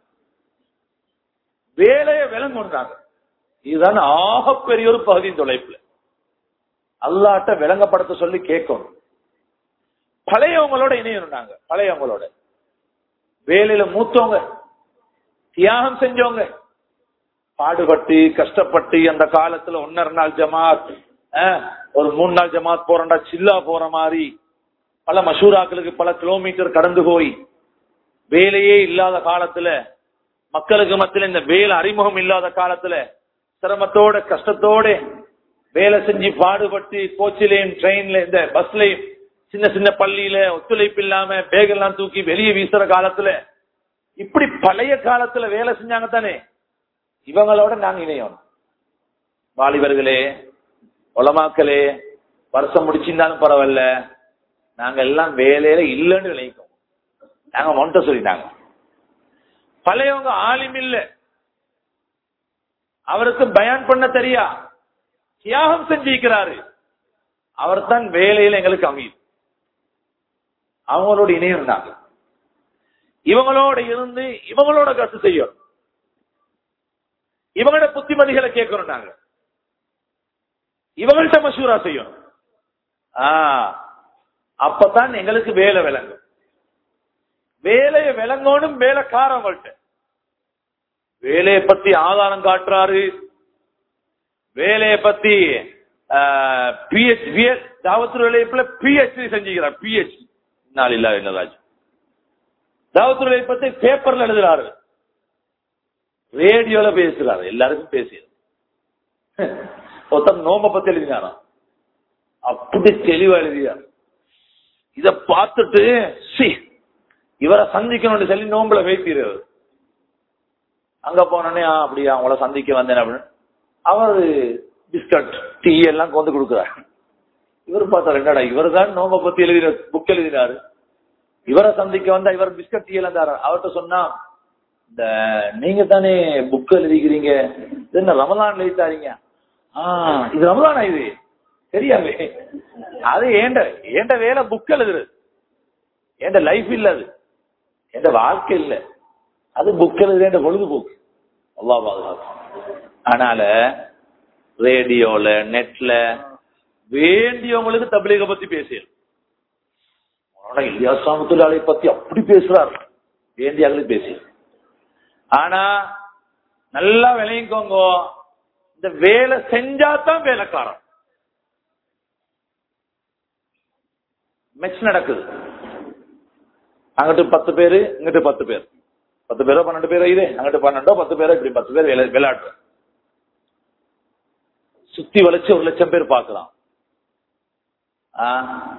வேலையை விளங்கொண்டாங்க இதுதான் ஆகப்பெரிய ஒரு பகுதியின் தொலைப்புல அல்லாட்ட விளங்கப்படுத்த சொல்லி கேட்கணும் பழையவங்களோட இணையணும்னாங்க பழையவங்களோட வேலையில மூத்தவங்க தியாகம் செஞ்சவங்க பாடுபட்டு கஷ்டப்பட்டு அந்த காலத்துல ஒன்னரை நாள் ஜமாத் அஹ், ஒரு மூணு நாள் ஜமாத் போறண்டா சில்லா போற மாதிரி பல மஷூராக்களுக்கு பல கிலோமீட்டர் கடந்து போய் வேலையே இல்லாத காலத்துல மக்களுக்கு மத்தியில இந்த வேலை அறிமுகம் இல்லாத காலத்துல சிரமத்தோட கஷ்டத்தோட வேலை செஞ்சு பாடுபட்டு கோச்சிலையும் ட்ரெயின்ல இந்த பஸ்லயும் சின்ன சின்ன பள்ளியில ஒத்துழைப்பு இல்லாம பேகெல்லாம் தூக்கி வெளியே வீசுற காலத்துல இப்படி பழைய காலத்துல வேலை செஞ்சாங்க தானே இவங்களோட நாங்க இணையோம் வாலிபர்களே உலமாக்களே வருஷம் முடிச்சிருந்தாலும் பரவாயில்ல நாங்க எல்லாம் வேலையில இல்லைன்னு நினைக்கும் நாங்க மொண்ட சொல்லிட்டாங்க பழையவங்க ஆலிம் இல்ல அவருக்கு பயான் பண்ண தெரியா தியாகம் செஞ்சிருக்கிறாரு அவர் தான் வேலையில எங்களுக்கு அமையுது அவங்களோட இணையம் இருந்தாங்க இவங்களோட இருந்து இவங்களோட கருத்து செய்யும் இவங்களோட புத்திமதிகளை கேட்கணும் நாங்க இவங்கள்ட்ட மசூரா செய்யணும் ஆஹ் அப்பதான் எங்களுக்கு வேலை விளங்கும் வேலையை விளங்கணும் வேலைக்காரவங்கள்ட்ட வேலையை பத்தி ஆதாரம் காட்டுறாரு வேலையை பத்தி பிஹெச் தாவத்து வேலைப்புல பிஹெச்டி செஞ்சுக்கிறார் பிஹெச்டி நாள் இல்லா என்னராஜ் தாவத்து வேலையை பத்தி பேப்பர்ல எழுதுறாரு ரேடியோல பேசுறாரு எல்லாருக்கும் பேசியது ஒருத்தன் நோம்ப பத்தி எழுதினாராம் அப்படி தெளிவா எழுதியார் இத பார்த்துட்டு சி இவரை சந்திக்கணும்னு சொல்லி நோம்புல வைத்திருவார் அங்க போனோடனே "ஆ, அப்படியா அவங்கள சந்திக்க வந்தேன் அப்படின்னு அவர் பிஸ்கட் டீ எல்லாம் கொண்டு கொடுக்குறாரு இவர் பார்த்தாரு என்னடா இவர் தான் நோம்ப பத்தி எழுதின புக் எழுதினாரு இவரை சந்திக்க வந்தா இவர் பிஸ்கட் டீ எல்லாம் தர அவர்கிட்ட சொன்னா இந்த நீங்க தானே புக் எழுதிக்கிறீங்க இது என்ன ரமலான் எழுதித்தாரீங்க ஆஹ் இது ரமலானா இது தெரியாமே அது ஏண்ட ஏண்ட வேலை புக் எழுதுறது ஏண்ட லைஃப் இல்ல அது எந்த வாழ்க்கை இல்ல அது புக் எழுதுற பொழுதுபோக்கு அல்லா பாதுகாப்பு அதனால ரேடியோல நெட்ல வேண்டியவங்களுக்கு தபிலீக பத்தி பேசியது ஆனா இல்லையா சாமத்துலாலை பத்தி அப்படி பேசுறாரு வேண்டியாங்களுக்கு பேசியது ஆனா நல்லா விளையுங்கோங்க இந்த வேலை செஞ்சாதான் வேலைக்காரன் மெச் நடக்குது அங்கிட்டு பத்து பேரு இங்கிட்டு பத்து பேர் பத்து பேரோ பன்னெண்டு பேரோ இது அங்கிட்டு பன்னெண்டோ பத்து பேரோ இப்படி பத்து பேர் விளை- விளையாடுற சுத்தி வளைச்சு ஒரு லட்சம் பேர் பார்க்கலாம் ஆ.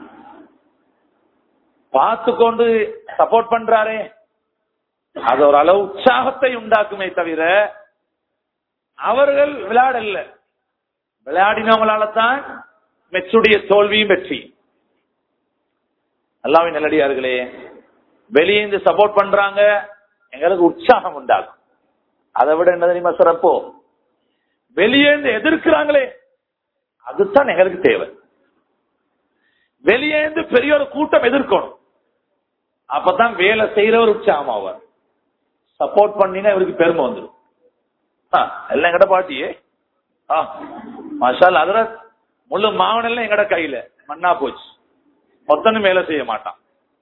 பார்த்து கொண்டு சப்போர்ட் பண்றாரே அது ஒரு அளவு உற்சாகத்தை உண்டாக்குமே தவிர அவர்கள் விளையாடல விளையாடினவங்களால தான் மெச்சுடைய தோல்வியும் வெற்றி அல்லாவின் நல்லடியார்களே வெளியே இருந்து சப்போர்ட் பண்றாங்க எங்களுக்கு உற்சாகம் உண்டாகும் அதை விட என்ன தெரியுமா சிறப்போ வெளியே இருந்து எதிர்க்கிறாங்களே அதுதான் எங்களுக்கு தேவை வெளியே இருந்து பெரிய ஒரு கூட்டம் எதிர்க்கணும் அப்பதான் வேலை செய்யறவர் உற்சாகம் ஆவார் சப்போர்ட் பண்ணினா இவருக்கு பெருமை வந்துடும் ஆ, எல்லாம் எங்கட பாட்டியே ஆ மசால் அதுல முழு மாவனெல்லாம் எங்கட கையில மண்ணா போச்சு மொத்தனும் வேலை செய்ய மாட்டான்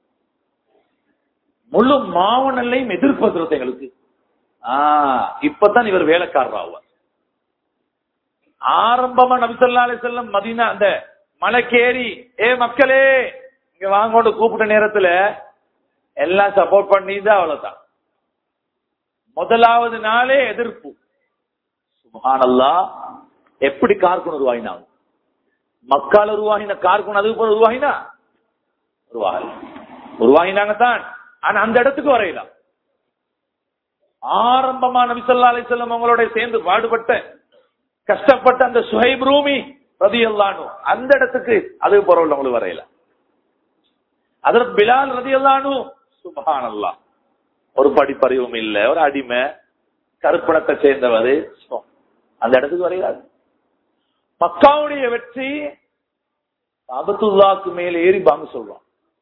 முழு மாவனல்லையும் எதிர்ப்பது எங்களுக்கு ஆஹ் இப்பதான் இவர் வேலைக்காரர் ஆவார் ஆரம்பமா நபிசல்லா அலி செல்லம் மதீனா அந்த மலைக்கேறி ஏ மக்களே இங்க வாங்கோண்டு கூப்பிட்ட நேரத்துல எல்லாம் சப்போர்ட் பண்ணிதான் அவ்வளவுதான் முதலாவது நாளே எதிர்ப்பு சுபஹானல்லா எப்படி கார்குன் உருவாகினாங்க மக்கால் உருவாகின கார்குன் அதுக்கு போல உருவாகினா உருவாகல உருவாகினாங்க தான் ஆனா அந்த இடத்துக்கு வரையலாம் ஆரம்பமா நபிசல்லா அலிசல்லம் அவங்களோட சேர்ந்து பாடுபட்ட கஷ்டப்பட்ட அந்த சுஹைப் ரூமி ரதி அந்த இடத்துக்கு அது பொருள் உங்களுக்கு வரையல அதற்கு பிலால் ரதி அல்லானு சுபஹானல்லா ஒரு படிப்பறிவும் இல்ல ஒரு அடிமை கருப்பணத்தை சேர்ந்தவர் அந்த இடத்துக்கு வரையாது மக்காவுடைய வெற்றி அபத்துல்லாக்கு மேல ஏறி பாங்க சொல்றோம்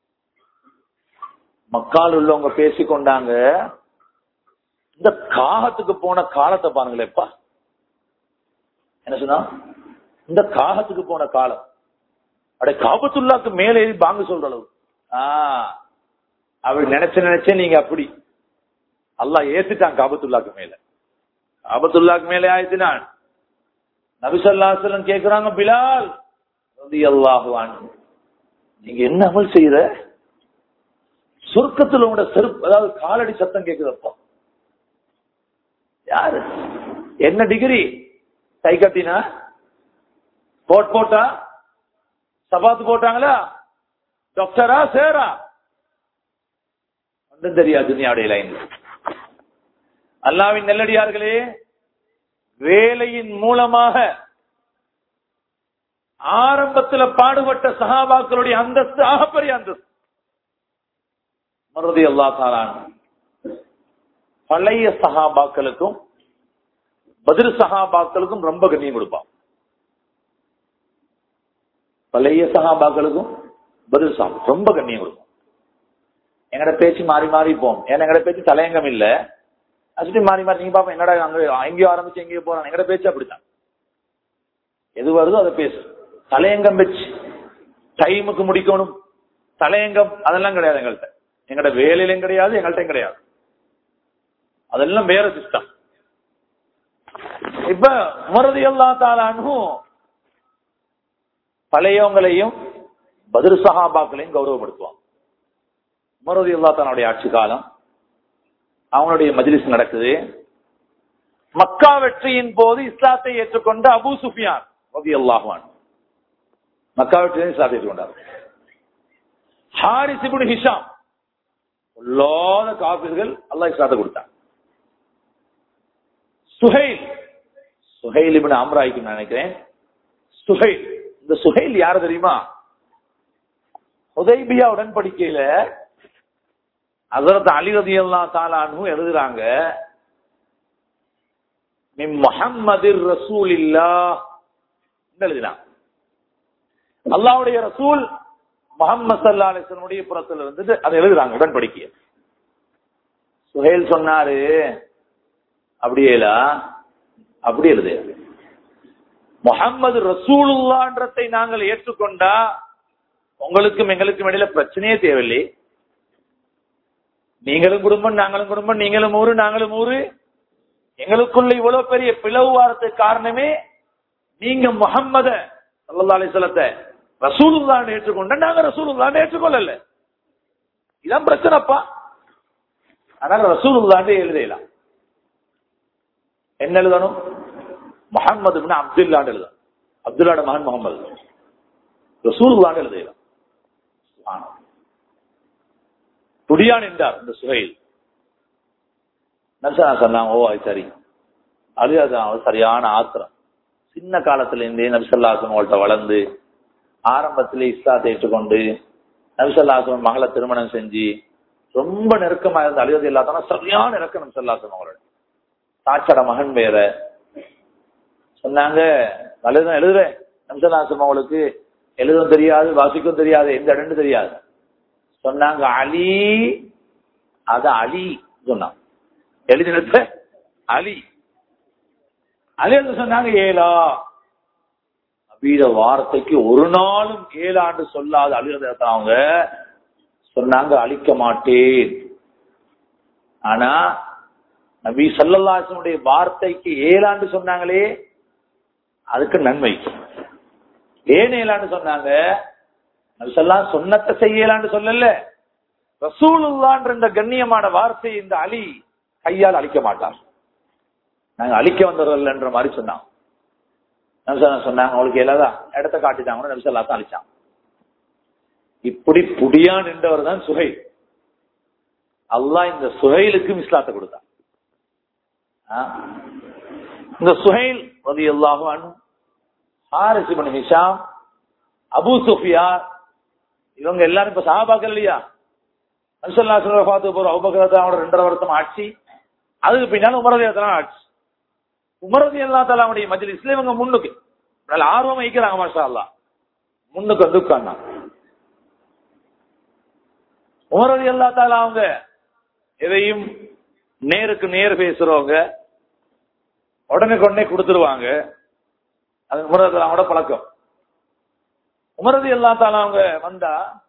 மக்கால் உள்ளவங்க பேசிக்கொண்டாங்க இந்த காகத்துக்கு போன காலத்தை பாருங்களேப்பா என்ன சொன்னா இந்த காகத்துக்கு போன காலம் அட காபத்துல்லாக்கு மேல ஏறி பாங்க சொல்ற அளவு ஆஹ் அப்படி நினைச்சு நினைச்சே நீங்க அப்படி அல்லாஹ் ஏத்துட்டான் காபத்துல்லாக்கு மேல காபத்துல்லாக்கு மேல ஆயிடுச்சுனான் நபிசல்லாசலம் கேக்குறாங்க பிலால் ரலியல்லாஹு அன்ஹு நீங்க என்ன அமல் செய்யற சொர்க்கத்துல உங்களோட செருப்பு அதாவது காலடி சத்தம் கேக்குதப்பா யாரு என்ன டிகிரி கை கட்டினா கோட் போட்டா சபாத்து போட்டாங்களா டாக்டரா சேரா ஒன்றும் தெரியாது துனியாவுடைய லைன் அல்லாவின் நெல்லடியார்களே வேலையின் மூலமாக ஆரம்பத்தில் பாடுபட்ட சஹாபாக்களுடைய அந்தஸ்து ஆகப்பெரிய அந்தஸ்து மருதி அல்லா தாலான் பழைய சஹாபாக்களுக்கும் பதில் சஹாபாக்களுக்கும் ரொம்ப கண்ணியம் கொடுப்பான் பழைய சஹாபாக்களுக்கும் பதில் சஹா ரொம்ப கண்ணியம் கொடுப்பான் எங்கட பேச்சு மாறி மாறி போம் ஏன்னா எங்கட பேச்சு தலையங்கம் இல்ல அசுட்டி மாறி மாறி நீங்க பாப்போம் என்னடா அங்க எங்கேயோ ஆரம்பிச்சு எங்கேயோ போறான் எங்கட பேச்சு அப்படித்தான் எது வருதோ அதை பேசு தலையங்கம் வச்சு டைமுக்கு முடிக்கணும் தலையங்கம் அதெல்லாம் கிடையாது எங்கள்கிட்ட எங்கட வேலையிலும் கிடையாது எங்கள்கிட்ட கிடையாது அதெல்லாம் வேற சிஸ்டம் இப்ப மருதி எல்லா தாளானும் பழையவங்களையும் பதில் சகாபாக்களையும் கௌரவப்படுத்துவான் மருதி அல்லா தானுடைய ஆட்சி காலம் அவனுடைய மஜ்லிஸ் நடக்குது மக்கா வெற்றியின் போது இஸ்லாத்தை ஏற்றுக்கொண்ட அபு சுஃபியான் ரதி அல்லாஹான் மக்கா வெற்றியின் இஸ்லாத்தை ஏற்றுக்கொண்டார் ஹாரிஸ் இப்னு ஹிஷாம் உள்ளாத காபிர்கள் அல்லாஹ் இஸ்லாத்தை கொடுத்தாங்க சுஹைல் சுஹைல் இப்னு அம்ராய்க்கு நான் நினைக்கிறேன் சுஹைல் இந்த சுஹைல் யாரு தெரியுமா உதைபியா உடன்படிக்கையில அதரத் அலி ரதி அல்லா தாலானு எழுதுறாங்க மின் முஹம்மதிர் ரசூல் இல்லா எழுதினான் அல்லாவுடைய ரசூல் முகமது சல்லா அலிசனுடைய புறத்துல இருந்துட்டு அதை எழுதுறாங்க உடன்படிக்கைய சுஹேல் சொன்னாரு அப்படியேலா அப்படி எழுது முகம்மது ரசூலுல்லான்றதை நாங்கள் ஏற்றுக்கொண்டா உங்களுக்கும் எங்களுக்கும் இடையில பிரச்சனையே தேவையில்லை நீங்களும் குடும்பம் நாங்களும் குடும்பம் நீங்களும் ஊரு நாங்களும் ஊரு எங்களுக்குள்ள இவ்வளவு பெரிய பிளவு வாரத்துக்கு காரணமே நீங்க முகம்மத சல்லா அலிசலத்தை ரசூலுல்லான்னு ஏற்றுக்கொண்ட நாங்க ரசூலுல்லான்னு ஏற்றுக்கொள்ளல இதான் பிரச்சனைப்பா அதனால ரசூலுல்லான்னு எழுதலாம் என்ன எழுதணும் முகமது அப்துல்லான்னு எழுதணும் அப்துல்லாட மகன் முகமது ரசூலுல்லான்னு எழுதலாம் துடியான் என்றார் இந்த சுகையில் நர்சனா சொன்னாங்க ஓ அது சரி அது அது சரியான ஆத்திரம் சின்ன காலத்துல இருந்தே நபிசல்லாசம் அவங்கள்ட்ட வளர்ந்து ஆரம்பத்திலே இஸ்லாத்தை ஏற்றுக்கொண்டு நபிசல்லாசம் மகளை திருமணம் செஞ்சு ரொம்ப நெருக்கமா இருந்த அழுவது இல்லாதனா சரியான நெருக்கம் நபிசல்லாசம் அவங்களோட சாச்சட மகன் வேற சொன்னாங்க நல்லதுதான் எழுதுறேன் நம்சல்லாசம் அவங்களுக்கு எழுதும் தெரியாது வாசிக்கும் தெரியாது எந்த இடம்னு தெரியாது சொன்னாங்க அலி அத அலி சொன்னாங்க எழுதினத்த அலி அலி என்று சொன்னாங்க ஏலா நபீட வார்த்தைக்கு ஒரு நாளும் ஏழாண்டு சொல்லாத அழுகிறத அவங்க சொன்னாங்க அழிக்க மாட்டேன் ஆனா நபி சல்லல்லாசனுடைய வார்த்தைக்கு ஏழாண்டு சொன்னாங்களே அதுக்கு நன்மை ஏன் ஏழாண்டு சொன்னாங்க நபிசல்லாம் சொன்னத்தை செய்யலான்னு சொல்லல ரசூலுல்லான்ற இந்த கண்ணியமான வார்த்தை இந்த அலி கையால் அழிக்க மாட்டார் நாங்க அழிக்க வந்தவர்கள்ன்ற மாதிரி சொன்னாங்க நபிசல்லா சொன்னாங்க அவளுக்கு எல்லாதா இடத்த காட்டிட்டாங்க நபிசல்லா தான் அழிச்சாங்க இப்படி புடியா நின்றவர் தான் சுகை அல்லாஹ் இந்த சுகைலுக்கும் இஸ்லாத்தை கொடுத்தான் இந்த சுஹைல் ரதி அல்லாஹு Haris ibn Hisham Abu Sufyan இவங்க எல்லாரும் இப்ப சஹாபாக்கள் இல்லையா அன்சல்லா பார்த்து போற அபுபக்கரத்தாவோட ரெண்டரை வருஷம் ஆட்சி அதுக்கு பின்னால உமரதியத்தான் ஆட்சி உமரதி அல்லா தலாவுடைய மஜ்லிஸ்ல இவங்க முன்னுக்கு நல்ல ஆர்வம் வைக்கிறாங்க மாஷா அல்லா முன்னுக்கு வந்து உட்கார்ந்தாங்க உமரதி அல்லா தாலா அவங்க எதையும் நேருக்கு நேர் பேசுறவங்க உடனுக்கு உடனே கொடுத்துருவாங்க அது உமரதலாவோட பழக்கம் உமரது எல்லா தாலும் அவங்க வந்தா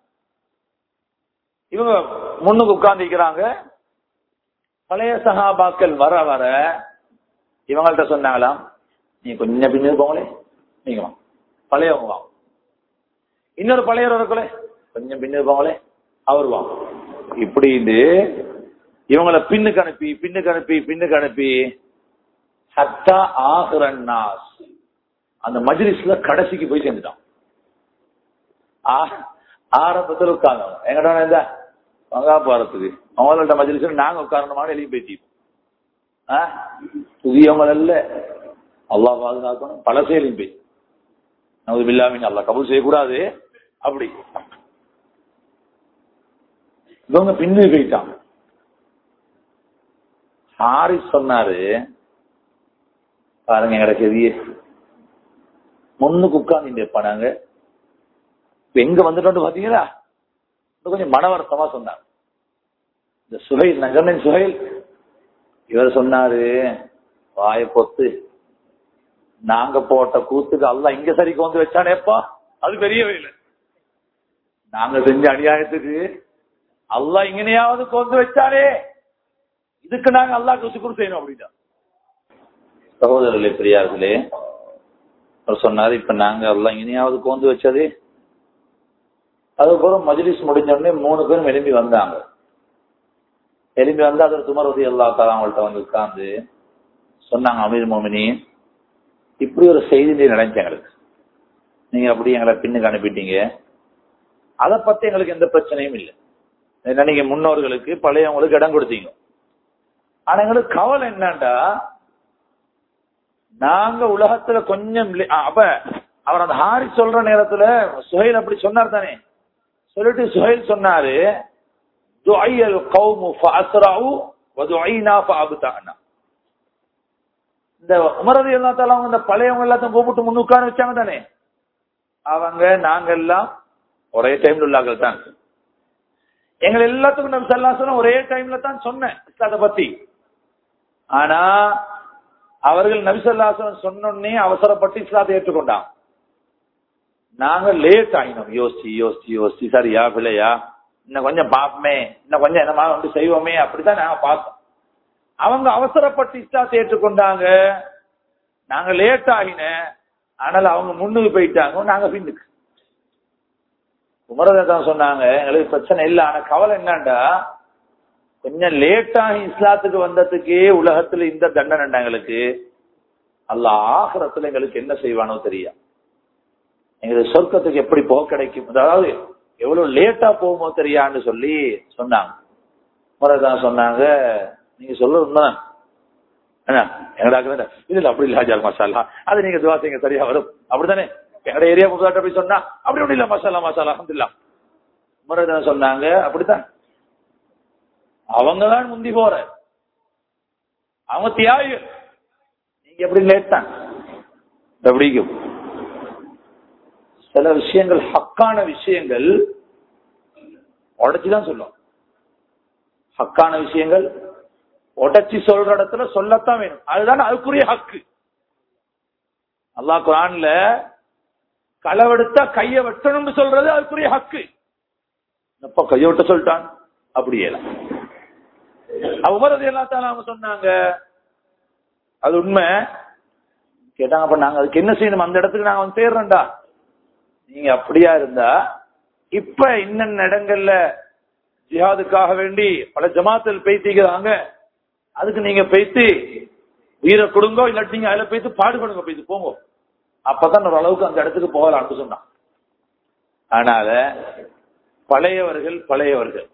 இவங்க முன்னுக்கு உட்கார்ந்துக்கிறாங்க பழைய சகாபாக்கள் வர வர இவங்கள்ட்ட சொன்னாங்களாம் நீ கொஞ்சம் பின்னு போங்களே நீங்க வாங்க பழையவங்க வாங்க இன்னொரு பழையர் இருக்கல கொஞ்சம் பின்னு இருப்பாங்களே அவர் வாங்க இப்படி இது இவங்கள பின்னுக்கு அனுப்பி பின்னுக்கு அனுப்பி பின்னுக்கு அனுப்பி ஹத்தா ஆஹ்ரன்னாஸ் அந்த மஜ்லிஸ்ல கடைசிக்கு போய் சேர்ந்துட்டான் ஆ- ஆரம்பத்துல உட்கார்ந்தவங்க எங்கடா இந்த மகா போறதுக்கு அவங்கள்ட்ட மஜ்லிஸ்ல நாங்க உட்காரணுமான எழுதி போயிட்டோம் புதியவங்க அல்ல அல்லாஹ் பாதுகாக்கணும் பழசே எழுதி போய் நமது பில்லாமின் அல்லாஹ் கபூல் செய்யக்கூடாது அப்படி இவங்க பின்னு போயிட்டாங்க ஹாரிஸ் சொன்னாரு பாருங்க எங்கட செவிய முன்னுக்கு உட்கார்ந்து இருப்பானாங்க இப்ப எங்க வந்துட்டோம் பாத்தீங்களா இன்னும் கொஞ்சம் மனவர்த்தமா சொன்னார் இந்த சுகைல் நான் சொன்னேன் சுகைல் இவர் சொன்னாரு வாய பொத்து நாங்க போட்ட கூத்துக்கு அல்ல இங்க சரி கொண்டு வச்சானேப்பா அது பெரிய வேலை நாங்க செஞ்ச அநியாயத்துக்கு அல்லாஹ் இங்கனையாவது கொண்டு வச்சானே இதுக்கு நாங்க அல்லாஹ்க்கு சுக்குர் செய்யணும் அப்படின்னா சகோதரர்களே பெரியார்களே அவர் சொன்னாரு இப்ப நாங்க எல்லாம் இனியாவது கோந்து வச்சது அதுக்கப்புறம் மஜ்லிஸ் முடிஞ்ச உடனே மூணு பேரும் எழும்பி வந்தாங்க எழும்பி வந்து அதில் துமரதி அல்லா தாலா அவங்கள்ட்ட வந்து உட்கார்ந்து சொன்னாங்க அமீர் மோமினி இப்படி ஒரு செய்தி நடந்துச்சு எங்களுக்கு நீங்க அப்படி எங்களை பின்னுக்கு அனுப்பிட்டீங்க அதை பத்தி எங்களுக்கு எந்த பிரச்சனையும் இல்லை ஏன்னா நீங்க முன்னோர்களுக்கு பழையவங்களுக்கு இடம் கொடுத்தீங்க ஆனா எங்களுக்கு கவலை என்னண்டா நாங்க உலகத்துல கொஞ்சம் லி- ஆ, அப்ப அவர் அந்த ஹாரி சொல்ற நேரத்துல சுஹைல் அப்படி சொன்னார் தானே சொல்லிட்டு சுஹைல் சொன்னாரு துஐயல் கௌமு ஃபஅஸ்ரஉ வதுஐனா ஃபஅப்தஅனா இந்த உமரதி எல்லாத்தால அவங்க இந்த பழையவங்க எல்லாத்தையும் கூப்பிட்டு முன்னு உட்கார வச்சாங்க தானே அவங்க நாங்க எல்லாம் ஒரே டைம்ல உள்ளார்கள் தான் எங்களை எல்லாத்துக்கும் நம்ம சல்லாசனம் ஒரே டைம்ல தான் சொன்னேன் இஸ்லாத்தை பத்தி ஆனா அவர்கள் நபிசல்லாசனம் சொன்னோடனே அவசரப்பட்டு இஸ்லாத்தை ஏற்றுக்கொண்டாங்க நாங்க லேட் ஆயினோம் யோசிச்சு யோசிச்சு யோசிச்சு சரியா பிள்ளையா இன்னும் கொஞ்சம் பார்ப்போமே இன்னும் கொஞ்சம் என்னமா வந்து செய்வோமே அப்படிதான் நாங்க பார்த்தோம் அவங்க அவசரப்பட்டு இஸ்லாத்தை ஏற்றுக்கொண்டாங்க நாங்க லேட் ஆகின ஆனால் அவங்க முன்னுக்கு போயிட்டாங்க நாங்க பின்னுக்கு உமரதான் சொன்னாங்க எங்களுக்கு பிரச்சனை இல்ல ஆனா கவலை என்னண்டா கொஞ்சம் லேட்டாகி இஸ்லாத்துக்கு வந்ததுக்கே உலகத்துல இந்த தண்டனை எங்களுக்கு அல்ல ஆகிரத்துல எங்களுக்கு என்ன செய்வானோ தெரியா எங்களுக்கு சொர்க்கத்துக்கு எப்படி போக கிடைக்கும் அதாவது எவ்வளவு லேட்டா போகுமோ தெரியான்னு சொல்லி சொன்னாங்க முறைதான் சொன்னாங்க நீங்க சொல்ல உண்மைதான் என்ன எங்கடா இதுல அப்படி இல்ல ஹாஜார் மசாலா அது நீங்க துவா செய்யுங்க சரியா வரும் அப்படித்தானே எங்கட ஏரியா புதுசாட்ட போய் சொன்னா அப்படி ஒண்ணு இல்ல மசாலா மசாலா அஹமதுல்லா முறைதான் சொன்னாங்க அப்படித்தான் அவங்கதான் முந்தி போற அவங்க தியாகிகள் நீங்க எப்படி லேட் தான் எப்படிக்கும் சில விஷயங்கள் ஹக்கான விஷயங்கள் உடைச்சுதான் சொல்லும் ஹக்கான விஷயங்கள் உடைச்சு சொல்ற இடத்துல சொல்லத்தான் வேணும் அதுதான் அதுக்குரிய ஹக்கு அல்லாஹ் குரான்ல களவெடுத்தா கைய வெட்டணும்னு சொல்றது அதுக்குரிய ஹக்கு எப்ப கைய வெட்ட சொல்லிட்டான் அப்படி ஏலாம் உமரது எல்லாத்தாலும் அவங்க சொன்னாங்க அது உண்மை கேட்டாங்க அப்ப நாங்க அதுக்கு என்ன செய்யணும் அந்த இடத்துக்கு நாங்க வந்து தேடுறோம்டா நீங்க அப்படியா இருந்தா இப்ப இன்னென்ன இடங்கள்ல ஜிஹாதுக்காக வேண்டி பல ஜமாத்தில் பேசிக்கிறாங்க அதுக்கு நீங்க பேசி உயிரை கொடுங்கோ இல்லாட்டி நீங்க அதுல பேசி பாடுபடுங்க பேசி போங்க அப்பதான் ஒரு அளவுக்கு அந்த இடத்துக்கு போகலாம்னு சொன்னான் அதனால பழையவர்கள் பழையவர்கள்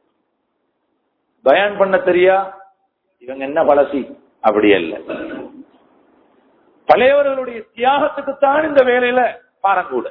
பயான் பண்ண தெரியா இவங்க என்ன பழசி அப்படி அல்ல பழையவர்களுடைய தியாகத்துக்குத்தான் இந்த வேலையில பாரங்கூட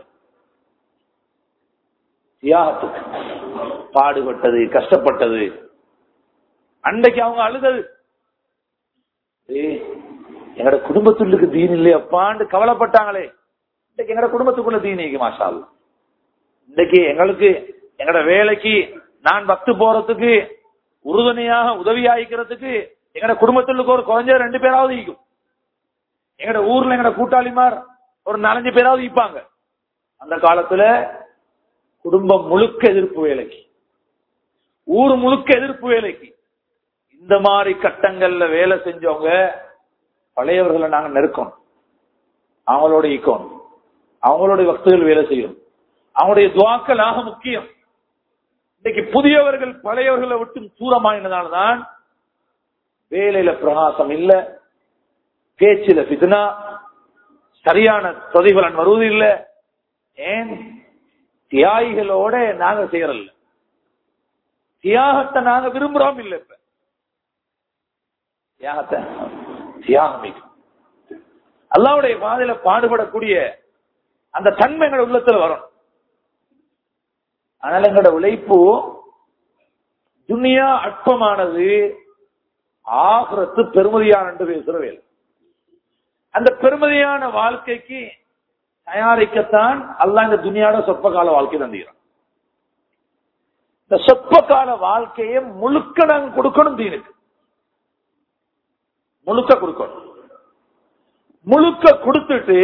தியாகத்துக்கு பாடுபட்டது கஷ்டப்பட்டது அன்றைக்கு அவங்க அழுதது ஏய், எங்கட குடும்பத்துள்ளுக்கு தீன் இல்லையப்பான்னு கவலைப்பட்டாங்களே இன்னைக்கு எங்கட குடும்பத்துக்குள்ள தீன் இருக்கு மாஷா அல்லாஹ். இன்னைக்கு எங்களுக்கு எங்கட வேலைக்கு நான் பக்து போறதுக்கு உறுதுணையாக உதவியாயிக்கிறதுக்கு எங்கட குடும்பத்துள்ளுக்கு ஒரு குறைஞ்ச ரெண்டு பேராவது ஈக்கும் எங்கட ஊர்ல எங்கட கூட்டாளிமார் ஒரு நாலஞ்சு பேராவது ஈப்பாங்க அந்த காலத்துல குடும்பம் முழுக்க எதிர்ப்பு வேலைக்கு ஊர் முழுக்க எதிர்ப்பு வேலைக்கு இந்த மாதிரி கட்டங்கள்ல வேலை செஞ்சவங்க பழையவர்களை நாங்க நெருக்கணும் அவங்களோட ஈக்கணும் அவங்களுடைய வக்துகள் வேலை செய்யணும் அவங்களுடைய துவாக்கள் ஆக முக்கியம் இன்னைக்கு புதியவர்கள் பழையவர்களை விட்டு தூரமாயினதால்தான் வேலையில பிரகாசம் இல்ல பேச்சில பிதுனா சரியான தொதைபலன் வருவது இல்ல ஏன் தியாகிகளோட நாங்க செய்யறல்ல தியாகத்தை நாங்க விரும்புறோம் இல்ல இப்ப தியாகத்தை தியாகம் அல்லாவுடைய பாதையில பாடுபடக்கூடிய அந்த தன்மை எங்களோட உள்ளத்துல வரும் அதனால எங்களோட உழைப்பு துனியா அற்பமானது ஆகிரத்து பெருமதியான என்று பேசுற வேலை அந்த பெருமதியான வாழ்க்கைக்கு தயாரிக்கத்தான் அல்ல இந்த துனியாட சொற்ப கால வாழ்க்கை தந்துகிறான் இந்த சொற்ப கால வாழ்க்கையை முழுக்க நாங்க கொடுக்கணும் தீனுக்கு முழுக்க கொடுக்கணும் முழுக்க கொடுத்துட்டு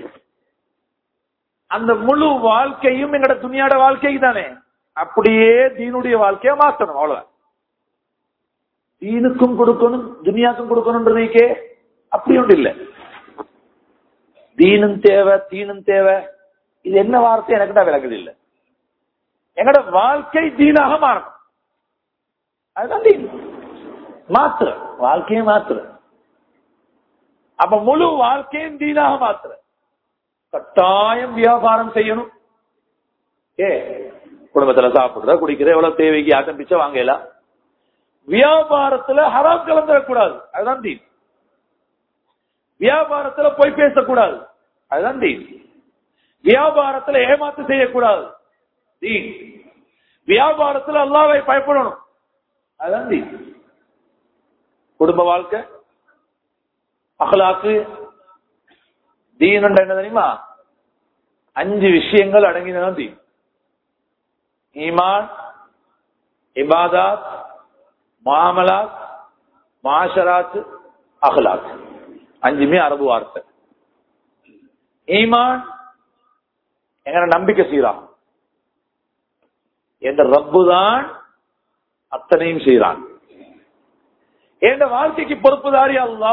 அந்த முழு வாழ்க்கையும் எங்கட துணியாட வாழ்க்கைக்கு தானே அப்படியே தீனுடைய வாழ்க்கைய மாற்றணும் அவ்வளவுதான் தீனுக்கும் கொடுக்கணும் துனியாக்கும் கொடுக்கணும்ன்றதுக்கே அப்படி ஒன்று இல்லை தீனும் தேவை தீனும் தேவை இது என்ன வார்த்தை எனக்கு தான் விளக்குது இல்லை எங்கட வாழ்க்கை தீனாக மாறணும் அதுதான் தீன் மாத்துற வாழ்க்கையை மாத்துற அப்ப முழு வாழ்க்கையும் தீனாக மாத்துற கட்டாயம் வியாபாரம் செய்யணும் ஏ குடும்பத்துல சாப்பிடுற குடிக்கிற எவ்வளவு தேவைக்கு ஆட்டம் பிச்சை வாங்கலாம் வியாபாரத்துல ஹராம் கலந்துடக்கூடாது அதுதான் தீன் வியாபாரத்துல போய் பேசக்கூடாது அதுதான் தீன் வியாபாரத்துல ஏமாத்து செய்யக்கூடாது தீன் வியாபாரத்துல அல்லாவை பயப்படணும் அதுதான் தீன் குடும்ப வாழ்க்கை அகலாக்கு தீன் என்ன தெரியுமா அஞ்சு விஷயங்கள் அடங்கினதான் தீன் ஈமான் இபாதாத் மாமலாத் மாஷராத் அகலாத் அஞ்சுமே அரபு வார்த்தை ஈமான் எங்க நம்பிக்கை செய்யறான் என்ற ரப்பு தான் அத்தனையும் செய்யறான் என்ற வாழ்க்கைக்கு பொறுப்புதாரி அல்லா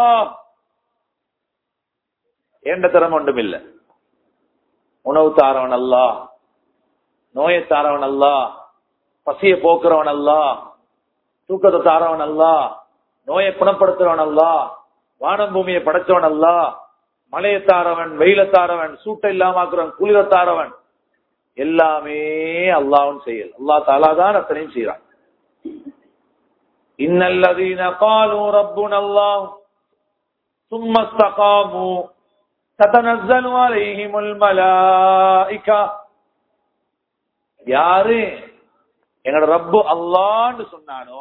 என்ற திறமை ஒன்றும் இல்லை உணவு தாரவன் அல்லா நோயை தாரவன் அல்லா பசியை போக்குறவன் அல்லா தூக்கத்தை தாரவன் அல்லா நோயை குணப்படுத்துறவன் அல்லா வானம் பூமியை படைச்சவன் அல்லா மழையை தாரவன் வெயில தாரவன் சூட்டை இல்லாம ஆக்குறவன் குளிர தாரவன் எல்லாமே அல்லாவும் செயல் அல்லா தாலா தான் அத்தனையும் செய்யறான் இன்னல்லதீன காலு ரப்புன் அல்லாஹ் ثم استقاموا تتنزل عليهم الملائكة யாரு எங்களோட ரப்பு அல்லான்னு சொன்னானோ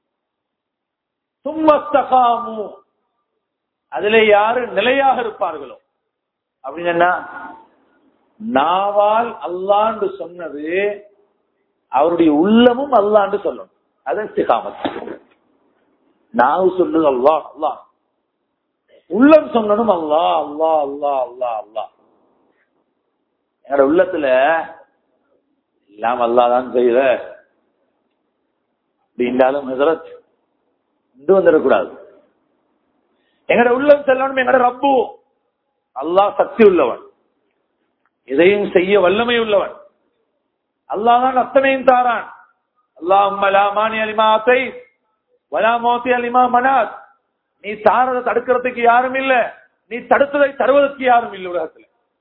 சும்மஸ்தகாமு அதுல யாரு நிலையாக இருப்பார்களோ அப்படின்னா நாவால் அல்லாண்டு சொன்னது அவருடைய உள்ளமும் அல்லாண்டு சொல்லணும் அது இஸ்திகாமத் நாவு சொல்லுது அல்லா அல்லா உள்ளம் சொன்னதும் அல்லா அல்லா அல்லா அல்லா அல்லா என்னோட உள்ளத்துல எல்லாம் அல்லாதான் செய்யல அப்படின்றாலும் ஹசரத் இது வந்துடக்கூடாது எங்கட உள்ளம் செல்லணும் எங்கட ரப்பு அல்லாஹ் சக்தி உள்ளவன் இதையும் செய்ய வல்லமை உள்ளவன் அல்லாஹ் தான் அத்தனையும் தாரான் அல்லாஹ் மானி அலிமா அத்தை வலா மோத்தி அலிமா மனாத் நீ தாரதை தடுக்கிறதுக்கு யாரும் இல்ல நீ தடுத்ததை தருவதற்கு யாரும் இல்லை உலகத்துல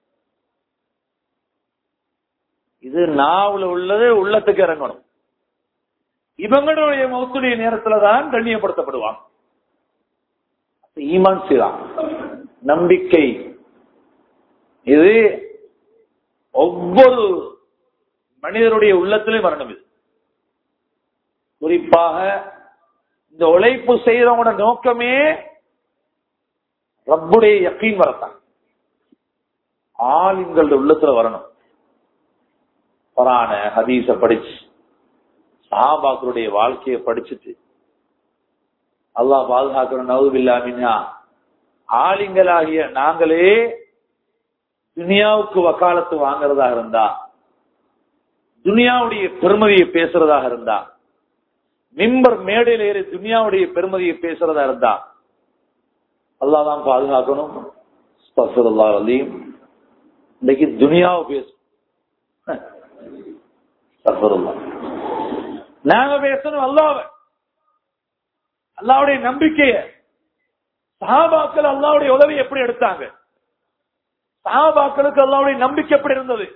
இது நாவுல உள்ளது உள்ளத்துக்கு இறங்கணும் இவங்களுடைய மௌத்துடைய நேரத்துல தான் கண்ணியப்படுத்தப்படுவாங்க ஈமான் சிறான் நம்பிக்கை இது ஒவ்வொரு மனிதருடைய உள்ளத்திலும் வரணும் இது குறிப்பாக இந்த உழைப்பு செய்யறவங்களோட நோக்கமே ரப்புடைய யக்கீன் வரத்தான் ஆளுங்களோட உள்ளத்துல வரணும் பரான ஹதீஸ படிச்சு சாபாக்களுடைய வாழ்க்கையை படிச்சுட்டு அல்லாஹ் பாதுகாக்கணும் நவுபில்லாமின்னா ஆலிங்களாகிய நாங்களே துனியாவுக்கு வக்காலத்து வாங்குறதா இருந்தா துனியாவுடைய பெருமதியை பேசுறதாக இருந்தா மிம்பர் மேடையில் ஏறி துனியாவுடைய பெருமதியை பேசுறதா இருந்தா அல்லாதான் பாதுகாக்கணும் அலையும் இன்னைக்கு துனியாவை பேசும் நாங்க பேசணும் அல்லாவ அல்லாவுடைய நம்பிக்கைய சஹாபாக்கள் அல்லாவுடைய உதவி எப்படி எடுத்தாங்க சஹாபாக்களுக்கு அல்லாவுடைய நம்பிக்கை எப்படி இருந்தது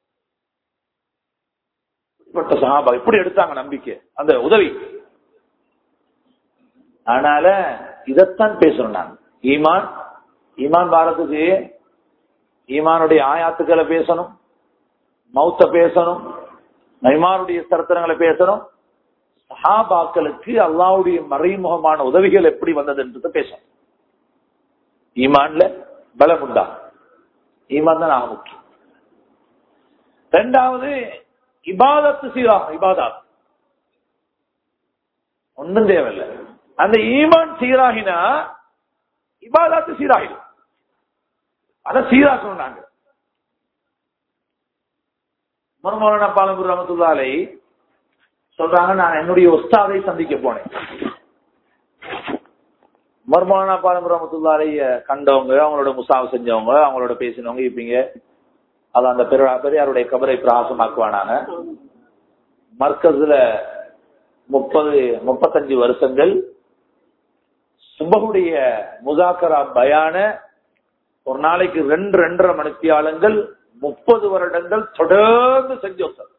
இப்படிப்பட்ட சஹாபா எப்படி எடுத்தாங்க நம்பிக்கை அந்த உதவி அதனால இதத்தான் பேசணும் நான் ஈமான் ஈமான் பாரத்துக்கு ஈமானுடைய ஆயாத்துக்களை பேசணும் மௌத்த பேசணும் நைமானுடைய சரித்திரங்களை பேசணும் சஹாபாக்களுக்கு அல்லாவுடைய மறைமுகமான உதவிகள் எப்படி வந்ததுன்றத பேசணும் ஈமான்ல பலம் உண்டா ஈமான் தான் ஆக முக்கியம் ரெண்டாவது இபாதத்து சீராகும் இபாதாத் ஒன்றும் தேவையில்லை அந்த ஈமான் சீராகினா இபாதாத்து சீராகிடும் அத சீராக்கணும் நாங்க மருமோன பாலம்பூர் ரமத்துல்லாலை சொல்றாங்க நான் என்னுடைய உஸ்தாதை சந்திக்க போனேன் மர்மோனா பாலம்பூர் ரமத்துல்லாலை கண்டவங்க அவங்களோட முசாவை செஞ்சவங்க அவங்களோட பேசினவங்க இப்பீங்க அது அந்த பெரிய பெரியாருடைய கபரை பிரகாசமாக்குவானாங்க மர்க்கஸ்ல முப்பது முப்பத்தஞ்சு வருஷங்கள் சுபகுடைய முசாக்கரா பயான ஒரு நாளைக்கு ரெண்டு ரெண்டரை மணித்தியாலங்கள் முப்பது வருடங்கள் தொடர்ந்து செஞ்சோம் சார்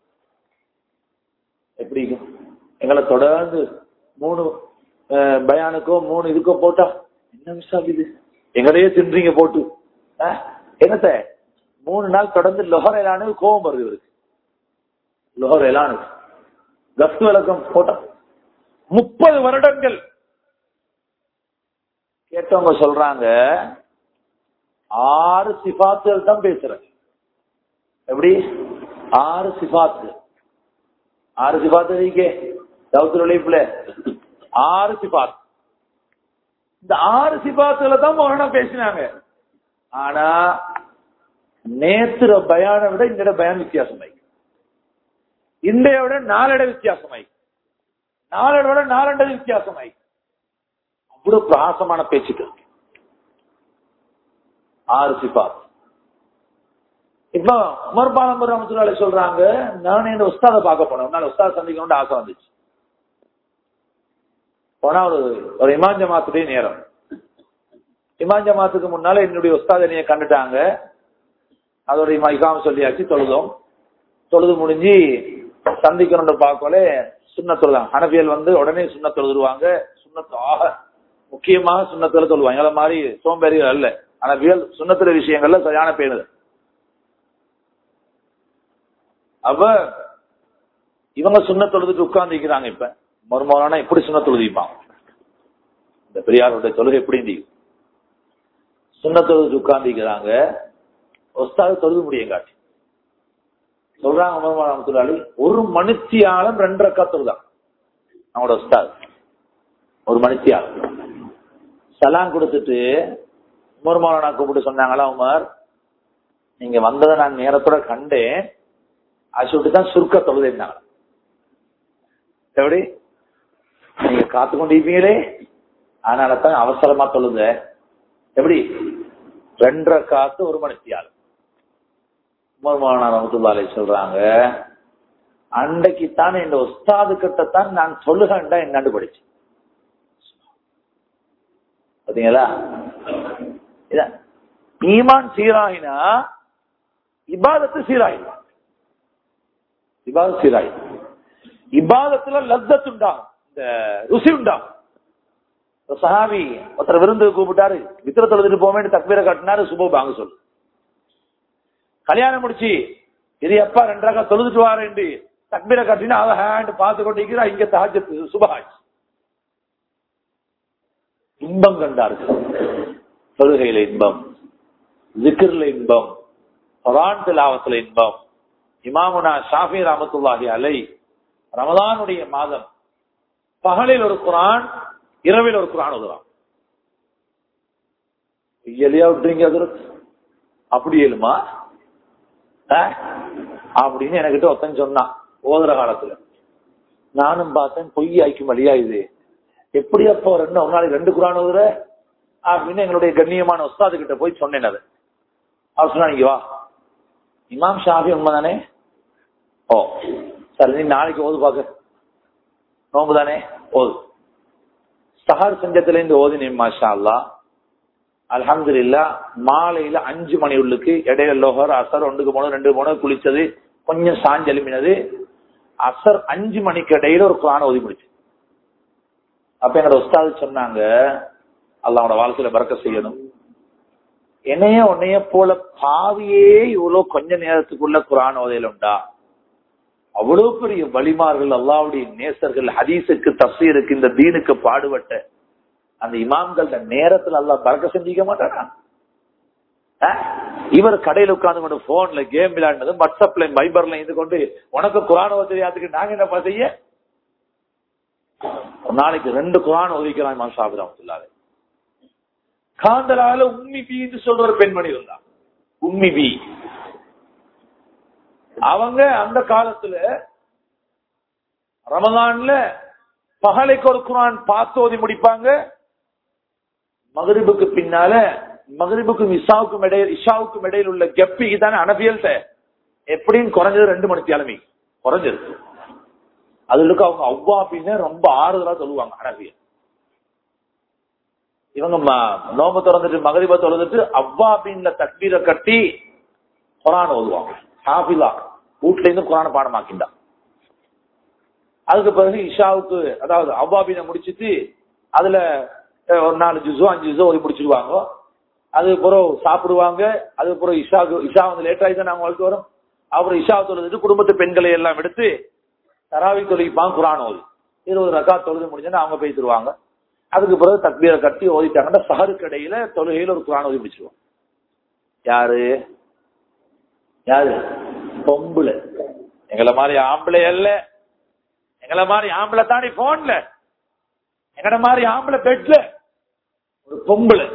எப்படி எங்களை தொடர்ந்து மூணு அஹ், பயானுக்கோ மூணு இதுக்கோ போட்டா என்ன விஷயம் இது எங்களையே தின்றீங்க போட்டு அஹ், என்னத்த மூணு நாள் தொடர்ந்து லொஹர் எலானு கோபம் வருது இவருக்கு லொஹர் எலானு கஸ்து விளக்கம் போட்டா முப்பது வருடங்கள் கேட்டவங்க சொல்றாங்க ஆறு சிபாத்துகள் தான் பேசுறேன் எப்படி ஆறு சிபாத்து ஆறு சிபாத்து இருக்கே தவுத்துல உழைப்புல ஆறு சிபாத் இந்த ஆறு சிபாத்துல தான் மோகனா பேசினாங்க ஆனா நேத்துற பயான விட இந்த பயான் வித்தியாசமாய் இன்றைய விட நாளட வித்தியாசமாய் நாளட விட நாலண்டது வித்தியாசமாய் அவ்வளவு பிரகாசமான பேச்சுக்கள் ஆறு சிபாத் இப்ப உமர் பாலம்பர் ரமத்துலாலை சொல்றாங்க நான் என் உஸ்தாத பார்க்க போனேன் ஒரு நாள் உஸ்தாத சந்திக்கணும்னு ஆசை வந்துச்சு போனா ஒரு ஒரு இமாம் ஜமாத்துடைய நேரம் இமாம் ஜமாத்துக்கு முன்னால என்னுடைய உஸ்தாத என்னைய கண்டுட்டாங்க அதோட இமா இகாம சொல்லியாச்சு தொழுதோம் தொழுது முடிஞ்சு சந்திக்கணும்னு பார்க்கல சுண்ண தொழுதாங்க ஹனபியல் வந்து உடனே சுண்ண தொழுதுருவாங்க சுண்ணத்து ஆக முக்கியமாக சுண்ணத்துல தொழுவாங்க எங்களை மாதிரி சோம்பேறிகள் அல்ல ஹனபியல் சுண்ணத்துல விஷயங்கள்ல சரியான பேணுதல் அப்ப இவங்க சுண்ண தொழுதுட்டு உட்கார்ந்துக்கிறாங்க இப்ப மருமகனா எப்படி சுண்ண தொழுதிப்பான் இந்த பெரியாருடைய தொழுகை எப்படி இருந்தீங்க சுண்ண தொழுது உட்கார்ந்துக்கிறாங்க ஒஸ்தாது தொழுது முடியும் காட்டி சொல்றாங்க மருமகன் ரஹ்மத்துல்லாஹி, ஒரு மனுத்தியாலம் ரெண்டு ரக்கா தொழுதான் அவங்களோட உஸ்தாது ஒரு மனுத்தியாலம் சலாம் கொடுத்துட்டு உமர் மௌலானா கூப்பிட்டு சொன்னாங்களா உமர் நீங்க வந்ததை நான் நேரத்தோட கண்டேன் அது சொல்லிட்டு தான் சுருக்க தொழுதுனாங்க எப்படி நீங்க காத்து கொண்டிருப்பீங்களே அதனால தான் அவசரமா தொழுத எப்படி ரெண்டரை காத்து ஒரு மணித்தியால் உமர் மௌலானா ரஹமத்துல்லாஹி சொல்றாங்க அன்றைக்கு தான் இந்த உஸ்தாது கிட்டத்தான் நான் சொல்லுகண்டா என்னண்டு படிச்சு பாத்தீங்களா இதான் ஈமான் சீராகினா இபாதத்து சீராயிடும் இபாதத் சீராயிடும் இபாதத்துல லத்தத் உண்டாகும் இந்த ருசி உண்டாகும் ஒரு சஹாபி ஒருத்தர் விருந்து கூப்பிட்டாரு வித்திர தொழுதுட்டு போவேன் தக்பீரை காட்டினாரு சுப பாங்க சொல்லு கல்யாணம் முடிச்சு இது எப்பா ரெண்டராக தொழுதுட்டு வாரேன் தக்பீரை காட்டினா அவ ஹேண்ட் பார்த்து கொண்டிருக்கிறா இங்க தாஜத்து சுபஹாஜ் இன்பம் கண்டார்கள் தொழுகையில இன்பம் ஜிக்ர்ல இன்பம் குரான் திலாவத்துல இன்பம் இமாமுனா ஷாஃபி ரஹமத்துல்லாஹி அலை ரமதானுடைய மாதம் பகலில் ஒரு குரான் இரவில் ஒரு குரான் ஓதுறான் எலியா விட்டுறீங்க அது அப்படி இயலுமா அஹ்? அப்படின்னு எனக்கிட்ட ஒருத்தன் சொன்னான் ஓதுற காலத்துல நானும் பார்த்தேன் பொய் ஆய்க்கும் வழியா இது எப்படி அப்போ ரெண்டு ஒரு நாளைக்கு ரெண்டு குரான் ஓதுற அப்படின்னு எங்களுடைய கண்ணியமான உஸ்தாது கிட்ட போய் சொன்னேன் அது அவர் சொன்னா நீங்க வா இமாம் ஷாஃபி உண்மைதானே ஓ சரி நீ நாளைக்கு ஓது பாக்க நோம்பு தானே ஓது சஹர் செஞ்சத்துல இருந்து ஓதினேன் மாஷா அல்லா அல்ஹம்துலில்லா மாலையில அஞ்சு மணி உள்ளுக்கு இடையில லோகர் அசர் ஒன்றுக்கு போனது ரெண்டு போனது குளிச்சது கொஞ்சம் சாஞ்செலுமினது அசர் அஞ்சு மணிக்கு இடையில ஒரு குரான் ஓதி முடிச்சு அப்ப என்னோட உஸ்தாது சொன்னாங்க அல்லாவோட வாழ்க்கையில பறக்க செய்யணும் என்னைய உன்னைய போல பாவியே இவ்வளவு கொஞ்ச நேரத்துக்குள்ள குரான் ஓதையில உண்டா அவ்வளவு பெரிய வழிமார்கள் அல்லாவுடைய நேசர்கள் ஹதீஸுக்கு தப்சீருக்கு இந்த தீனுக்கு பாடுபட்ட அந்த இமாம்கள் நேரத்துல அல்லாஹ் பறக்க செஞ்சிக்க மாட்டானா அஹ்? இவர் கடையில உட்கார்ந்து கொண்டு போன்ல கேம் விளையாடுனது வாட்ஸ்அப்ல வைபர்ல இது கொண்டு உனக்கு குரான் ஓத தெரியாதுக்கு நாங்க என்ன செய்ய ஒரு நாளைக்கு ரெண்டு குரான் ஒதுக்கலாம் இமாம் ஷாபி ரஹ்மத்துல்லாஹி காந்தலால உம்மி பீன்னு சொல்ற ஒரு பெண்மணி இருந்தா உம்மி பி அவங்க அந்த காலத்துல ரமலான்ல பகலைக்கு ஒரு குரான் பார்த்து ஓதி முடிப்பாங்க மகரிபுக்கு பின்னால மகரிபுக்கும் இஷாவுக்கும் இடையில் இஷாவுக்கும் இடையில் உள்ள கெப்பிக்கு தானே அனபியல்ட்ட எப்படியும் குறைஞ்சது ரெண்டு மணி கிழமை குறைஞ்சது அதுக்கு அவங்க அவ்வா அப்படின்னு ரொம்ப ஆறுதலா சொல்லுவாங்க அனபியல் இவங்க ம- நோம்பு திறந்துட்டு மகரிப திறந்துட்டு அவ்வா அப்படின்ல தக்பீரை கட்டி குரான் ஓதுவாங்க ஹாஃபிலா வீட்ல இருந்து குரான பாடமாக்கிண்டா அதுக்கு பிறகு இஷாவுக்கு அதாவது அவ்வாபினை முடிச்சிட்டு அதுல அஹ், ஒரு நாலு ஜூஸோ அஞ்சு ஜூஸோ ஓதி முடிச்சிருவாங்க அது பிறகு சாப்பிடுவாங்க அது பிறகு இஷாவுக்கு இஷா வந்து லேட் ஆகி தான் நாங்க வாழ்க்கை வரும் அப்புறம் இஷா தொழுதுட்டு குடும்பத்து பெண்களை எல்லாம் எடுத்து தராவி தொழுவிப்பாங்க குரான் ஓதி இருபது ரக்கா தொழுது முடிஞ்சோன்னா அவங்க போய் தருவாங்க அதுக்கு பிறகு தக்பீரை கட்டி ஓதிட்டாங்கன்னா சஹருக்கு இடையில தொழுகையில ஒரு குரான் ஓதி முடிச்சிருவாங்க யாரு யாரு பொம்புல எங்களை மாதிரி ஆம்பளை அல்ல எங்களை மாதிரி ஆம்பளை தாண்டி போன்ல எங்கட மாதிரி ஆம்பளை பெட்ல ஒரு பொம்பளை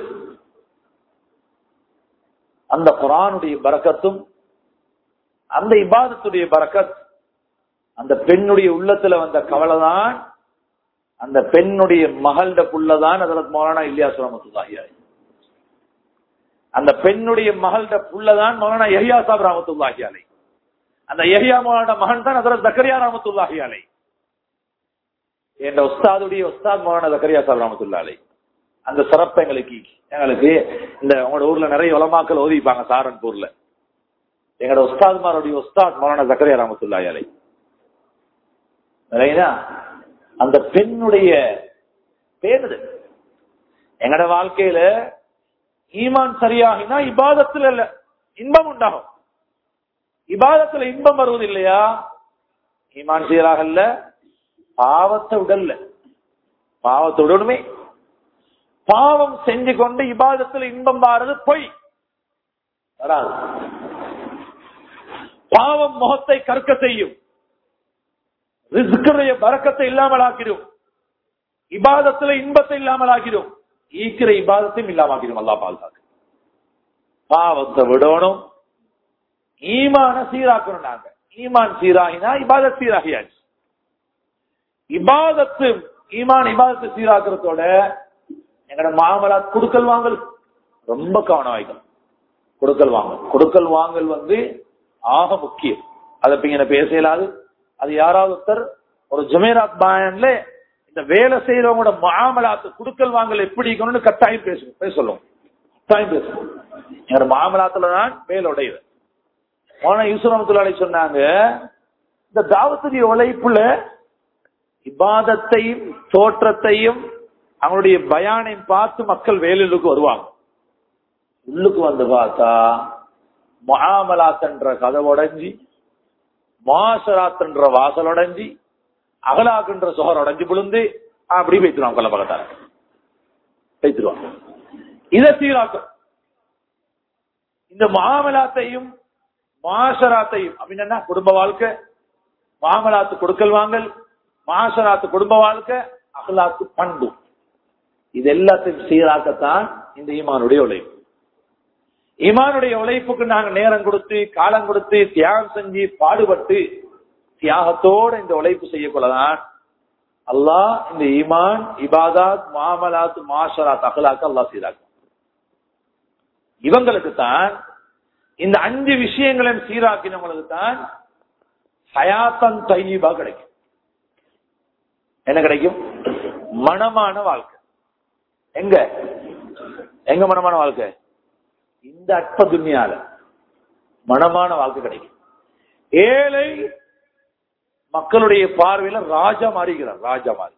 அந்த குரானுடைய பரக்கத்தும் அந்த இபாதத்துடைய பரக்கத் அந்த பெண்ணுடைய உள்ளத்துல வந்த கவலை தான் அந்த பெண்ணுடைய மகள்ட புள்ளதான் அதற்கு மௌலானா இல்லியாஸ் ரஹமத்துல்லாஹி அலைஹி அந்த பெண்ணுடைய மகள்ட புள்ளதான் மௌலானா யஹ்யா சாப் ரஹமத்துல்லாஹி அலைஹி அந்த யஹ்யா மௌலான மகன் தான் அதற்கு ஜக்கரியா ரஹமத்துல்லாஹி அலைஹி என்ற உஸ்தாதுடைய உஸ்தாத் மௌலானா ஜக்கரியா சாப் ரஹமத்துல்லாஹி அலைஹி அந்த சிறப்பு எங்களுக்கு எங்களுக்கு இந்த உங்களோட ஊர்ல நிறைய உலமாக்கள் ஓதிப்பாங்க சாரன்பூர்ல எங்களோட உஸ்தாத்மாருடைய உஸ்தாத் மௌலானா ஜக்கரியா ரஹமத்துல்லாஹி அலைஹி சரிங்களா அந்த பெண்ணுடைய பேணுதல் எங்கட வாழ்க்கையில ஈமான் சரியாகினா இபாதத்துல இல்ல இன்பம் உண்டாகும் இபாதத்துல இன்பம் வருவது இல்லையா ஈமான் சீராகல்ல பாவத்தை உடல்ல பாவத்தை உடனுமே பாவம் செஞ்சு கொண்டு இபாதத்துல இன்பம் வாரது பொய் வராது பாவம் முகத்தை கற்க செய்யும் ரிஸ்குடைய பறக்கத்தை இல்லாமல் ஆக்கிடும் இபாதத்துல இன்பத்தை இல்லாமல் ஆக்கிடும் ஈக்கிற இபாதத்தையும் இல்லாம ஆக்கிடும் அல்லா பாதுகாக்க பாவத்தை விடணும் ஈமான சீராக்கணும் நாங்க ஈமான் சீராகினா இபாதத் சீராகியாச்சு இபாதத்து ஈமான் இபாதத்தை சீராக்குறதோட எங்கட மாமலா குடுக்கல் வாங்கல் ரொம்ப கவனம் வைக்கணும் கொடுக்கல் வாங்கல் கொடுக்கல் வாங்கல் வந்து ஆக முக்கியம் அதை பிங்க பேச இயலாது அது யாராவது ஒருத்தர் ஒரு ஜுமேராத் பாயன்ல இந்த வேலை செய்யறவங்களோட மாமலாத்து குடுக்கல் வாங்கல் எப்படி இருக்கணும்னு கட்டாயம் பேசணும் பேச சொல்லுவோம் கட்டாயம் பேசணும் எங்களோட மாமலாத்துல தான் வேலை உடையுது மோன யூசுரமத்துலாலை சொன்னாங்க இந்த தாவத்துடைய உழைப்புல இபாதத்தையும் தோற்றத்தையும் அவங்களுடைய பயானையும் பார்த்து மக்கள் வேலைக்கு வருவாங்க உள்ளுக்கு வந்து பார்த்தா மகாமலாத்தன்ற கதை உடைஞ்சி மாசராத்ன்ற வாசல் உடைஞ்சி அகலாக்குன்ற சுகர் உடைஞ்சு விழுந்து அப்படி வைத்துருவாங்க கொல்ல பக்கத்தார வைத்துருவாங்க இதை சீராக்கும் இந்த மாமலாத்தையும் மாசராத்தையும் அப்படின்னா குடும்ப வாழ்க்கை மாமலாத்து கொடுக்கல் வாங்கல் மாசராத்து குடும்ப வாழ்க்கை அகலாத்து பண்பு இது எல்லாத்தையும் சீராக்கத்தான் இந்த ஈமானுடைய உழைப்பு ஈமானுடைய உழைப்புக்கு நாங்க நேரம் கொடுத்து காலம் கொடுத்து தியாகம் செஞ்சு பாடுபட்டு தியாகத்தோட இந்த உழைப்பு செய்யக்கொள்ளதான் அல்லாஹ் இந்த ஈமான் இபாதாத் மாமலாத் மாஷராத் அகலாக்கு அல்லாஹ் சீராக்கும் இவங்களுக்கு தான் இந்த அஞ்சு விஷயங்களையும் சீராக்கினவங்களுக்கு தான் ஹயாத்தன் தையீபா கிடைக்கும் என்ன கிடைக்கும் மனமான வாழ்க்கை எங்க எங்க மனமான வாழ்க்கை இந்த அற்ப துன்யால மனமான வாழ்க்கை கிடைக்கும் ஏழை மக்களுடைய பார்வையில ராஜா மாறுகிறார் ராஜா மாறி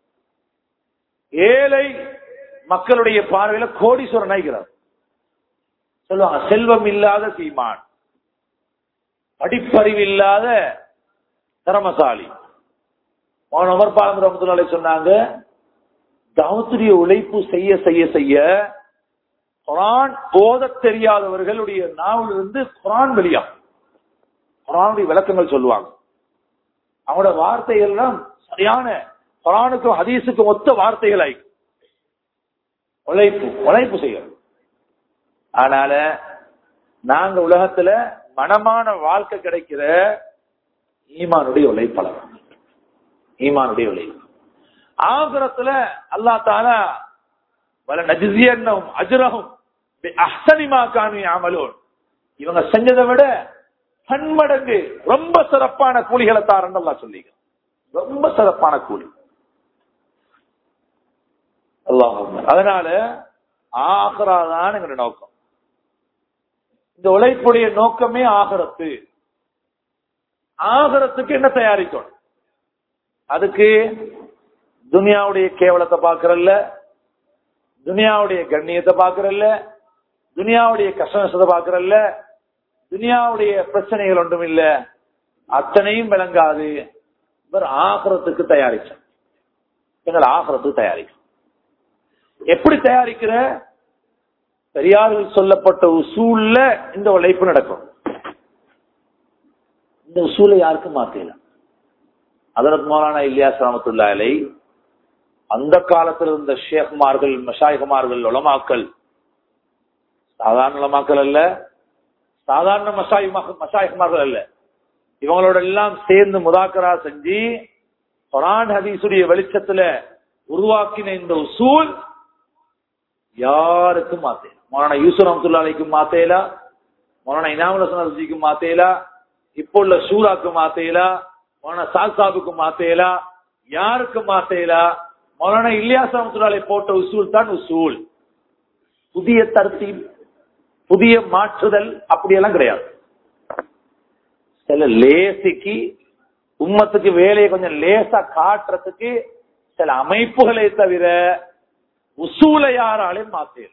ஏழை மக்களுடைய பார்வையில கோடீஸ்வரன் ஆகிறார் சொல்லுவாங்க செல்வம் இல்லாத சீமான் படிப்பறிவு இல்லாத திறமசாலி மௌன உமர் பாலம் ரமத்துல்லாலே சொன்னாங்க தாவத்துடைய உழைப்பு செய்ய செய்ய செய்ய குரான் ஓதத் தெரியாதவர்களுடைய நாவிலிருந்து குரான் வெளியாகும் குரானுடைய விளக்கங்கள் சொல்லுவாங்க அவங்களோட வார்த்தைகள் எல்லாம் சரியான குரானுக்கும் ஹதீஸுக்கும் ஒத்த வார்த்தைகளாய் உழைப்பு உழைப்பு செய்யணும் அதனால நாங்க உலகத்துல மனமான வாழ்க்கை கிடைக்கிற ஈமானுடைய உழைப்பளம் ஈமானுடைய உழைப்பு ஆகரத்துல அல்லா தாலா வல நஜிசியன்னும் அஜரகும் அஹ்சனிமா காமி அமலோன் இவங்க செஞ்சதை விட பன்மடங்கு ரொம்ப சிறப்பான கூலிகளை தாரன்னு அல்லா சொல்லிக்க ரொம்ப சிறப்பான கூலி அல்லாஹ் அதனால ஆகரா தான் எங்க நோக்கம் இந்த உழைப்புடைய நோக்கமே ஆகரத்து ஆகரத்துக்கு என்ன தயாரிக்கணும் அதுக்கு துனியாவுடைய கேவலத்தை பாக்குறல்ல துனியாவுடைய கண்ணியத்தை பாக்குறல்ல துனியாவுடைய கஷ்ட நஷ்டத்தை பாக்குறல்ல துனியாவுடைய பிரச்சனைகள் ஒன்றும் இல்ல அத்தனையும் விளங்காது இவர் ஆகரத்துக்கு தயாரிச்சார் எங்கள் ஆகரத்துக்கு தயாரிக்கும் எப்படி தயாரிக்கிற பெரியார்கள் சொல்லப்பட்ட உசூல்ல இந்த உழைப்பு நடக்கும் இந்த உசூலை யாருக்கும் மாத்தல அதரத் மௌலானா இல்லியாஸ் ரஹமத்துல்லா அலை அந்த காலத்தில் இருந்த ஷேக்மார்கள் மஷாயிகுமார்கள் உலமாக்கள் சாதாரண உலமாக்கள் அல்ல சாதாரண மஷாய் மஷாயிகுமார்கள் அல்ல இவங்களோட எல்லாம் சேர்ந்து முதாக்கரா செஞ்சு குரான் ஹதீசுடைய வெளிச்சத்துல உருவாக்கின இந்த உசூல் யாருக்கும் மாத்தேல மௌலானா யூசுப் ரஹமத்துல்லா அலைக்கும் மாத்தேலா மௌலானா இனாமுல் ஹசன் ரசிக்கும் மாத்தேலா இப்போ உள்ள ஷூராக்கு மாத்தேலா மௌலானா சாத் சாபுக்கு மாத்தேலா யாருக்கு மாத்தேலா மௌலானா இல்லியாஸ் ரஹமத்துல்லாலை போட்ட உசூல் தான் உசூல் புதிய தர்த்தீப் புதிய மாற்றுதல் அப்படியெல்லாம் கிடையாது சில லேசிக்கு உம்மத்துக்கு வேலையை கொஞ்சம் லேசா காட்டுறதுக்கு சில அமைப்புகளை தவிர உசூலை யாராலையும் மாத்தலாம்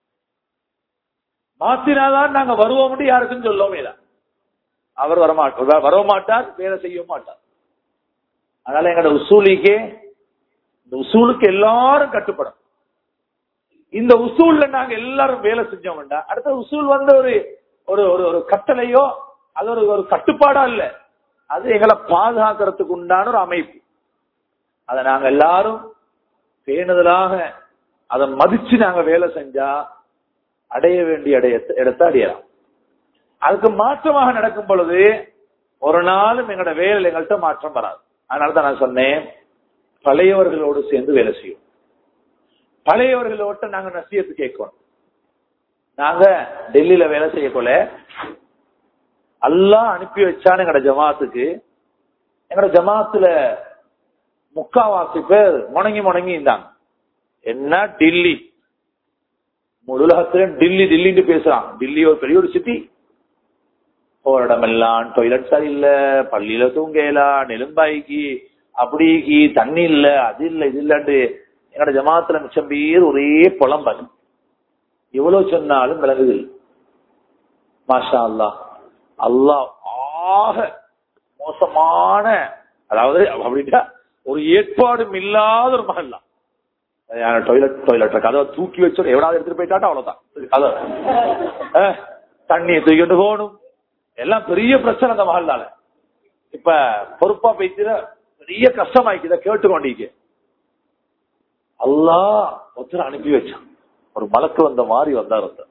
மாத்தினாதான் நாங்க வருவோம் யாருக்கும் சொல்லவே இல்லை அவர் வரமாட்டார் வர மாட்டார் வேலை செய்ய மாட்டார் அதனால எங்களோட உசூலிக்கு இந்த உசூலுக்கு எல்லாரும் கட்டுப்படும் இந்த உசூல்ல நாங்க எல்லாரும் வேலை செஞ்சோம் வேண்டாம் அடுத்த உசூல் வந்து ஒரு ஒரு ஒரு ஒரு கட்டளையோ அது ஒரு ஒரு கட்டுப்பாடா இல்ல அது எங்களை பாதுகாக்கிறதுக்கு உண்டான ஒரு அமைப்பு அதை நாங்க எல்லாரும் பேணுதலாக அதை மதிச்சு நாங்க வேலை செஞ்சா அடைய வேண்டிய அடைய இடத்தை அடையலாம் அதுக்கு மாற்றமாக நடக்கும் பொழுது ஒரு நாளும் எங்களோட வேலை எங்கள்கிட்ட மாற்றம் வராது அதனாலதான் நான் சொன்னேன் பழையவர்களோடு சேர்ந்து வேலை செய்யும் பழையவர்களோட்ட நாங்க நசியத்து கேட்கணும் நாங்க டெல்லியில வேலை செய்யக்கொள்ள எல்லாம் அனுப்பி வச்சான்னு எங்கட ஜமாத்துக்கு எங்கட ஜமாத்துல முக்காவாசி பேர் முணங்கி முணங்கி இருந்தாங்க என்ன டில்லி உலகத்துல டில்லி டில்லின்னு பேசுறான் டில்லி ஒரு பெரிய ஒரு சிட்டி ஒரு இடமெல்லாம் டொய்லெட் சரியில்லை பள்ளியில தூங்கலாம் நெலும்பாய்க்கு அப்படிக்கு தண்ணி இல்ல அது இல்ல இது இல்லன்னு என்னோட ஜமாத்துல மிச்சம் பேர் ஒரே புலம்பல் எவ்வளவு சொன்னாலும் விளங்குது மாஷா அல்லா அல்லாஹ் ஆக மோசமான அதாவது அப்படின்னா ஒரு ஏற்பாடும் இல்லாத ஒரு மகல்லா டொய்லெட் டொய்லெட் கதவை தூக்கி வச்சு எவ்வளவு எடுத்துட்டு போயிட்டாட்டா அவ்வளவுதான் கதவை தண்ணியை தூக்கிட்டு போகணும் எல்லாம் பெரிய பிரச்சனை அந்த மகல்லால இப்ப பொறுப்பா போயிட்டு பெரிய கஷ்டமாயிக்கு கேட்டு கொண்டீங்க அல்லா ஒருத்தர் அனுப்பி வச்சான் ஒரு மலக்கு வந்த மாதிரி வந்தார் ஒருத்தர்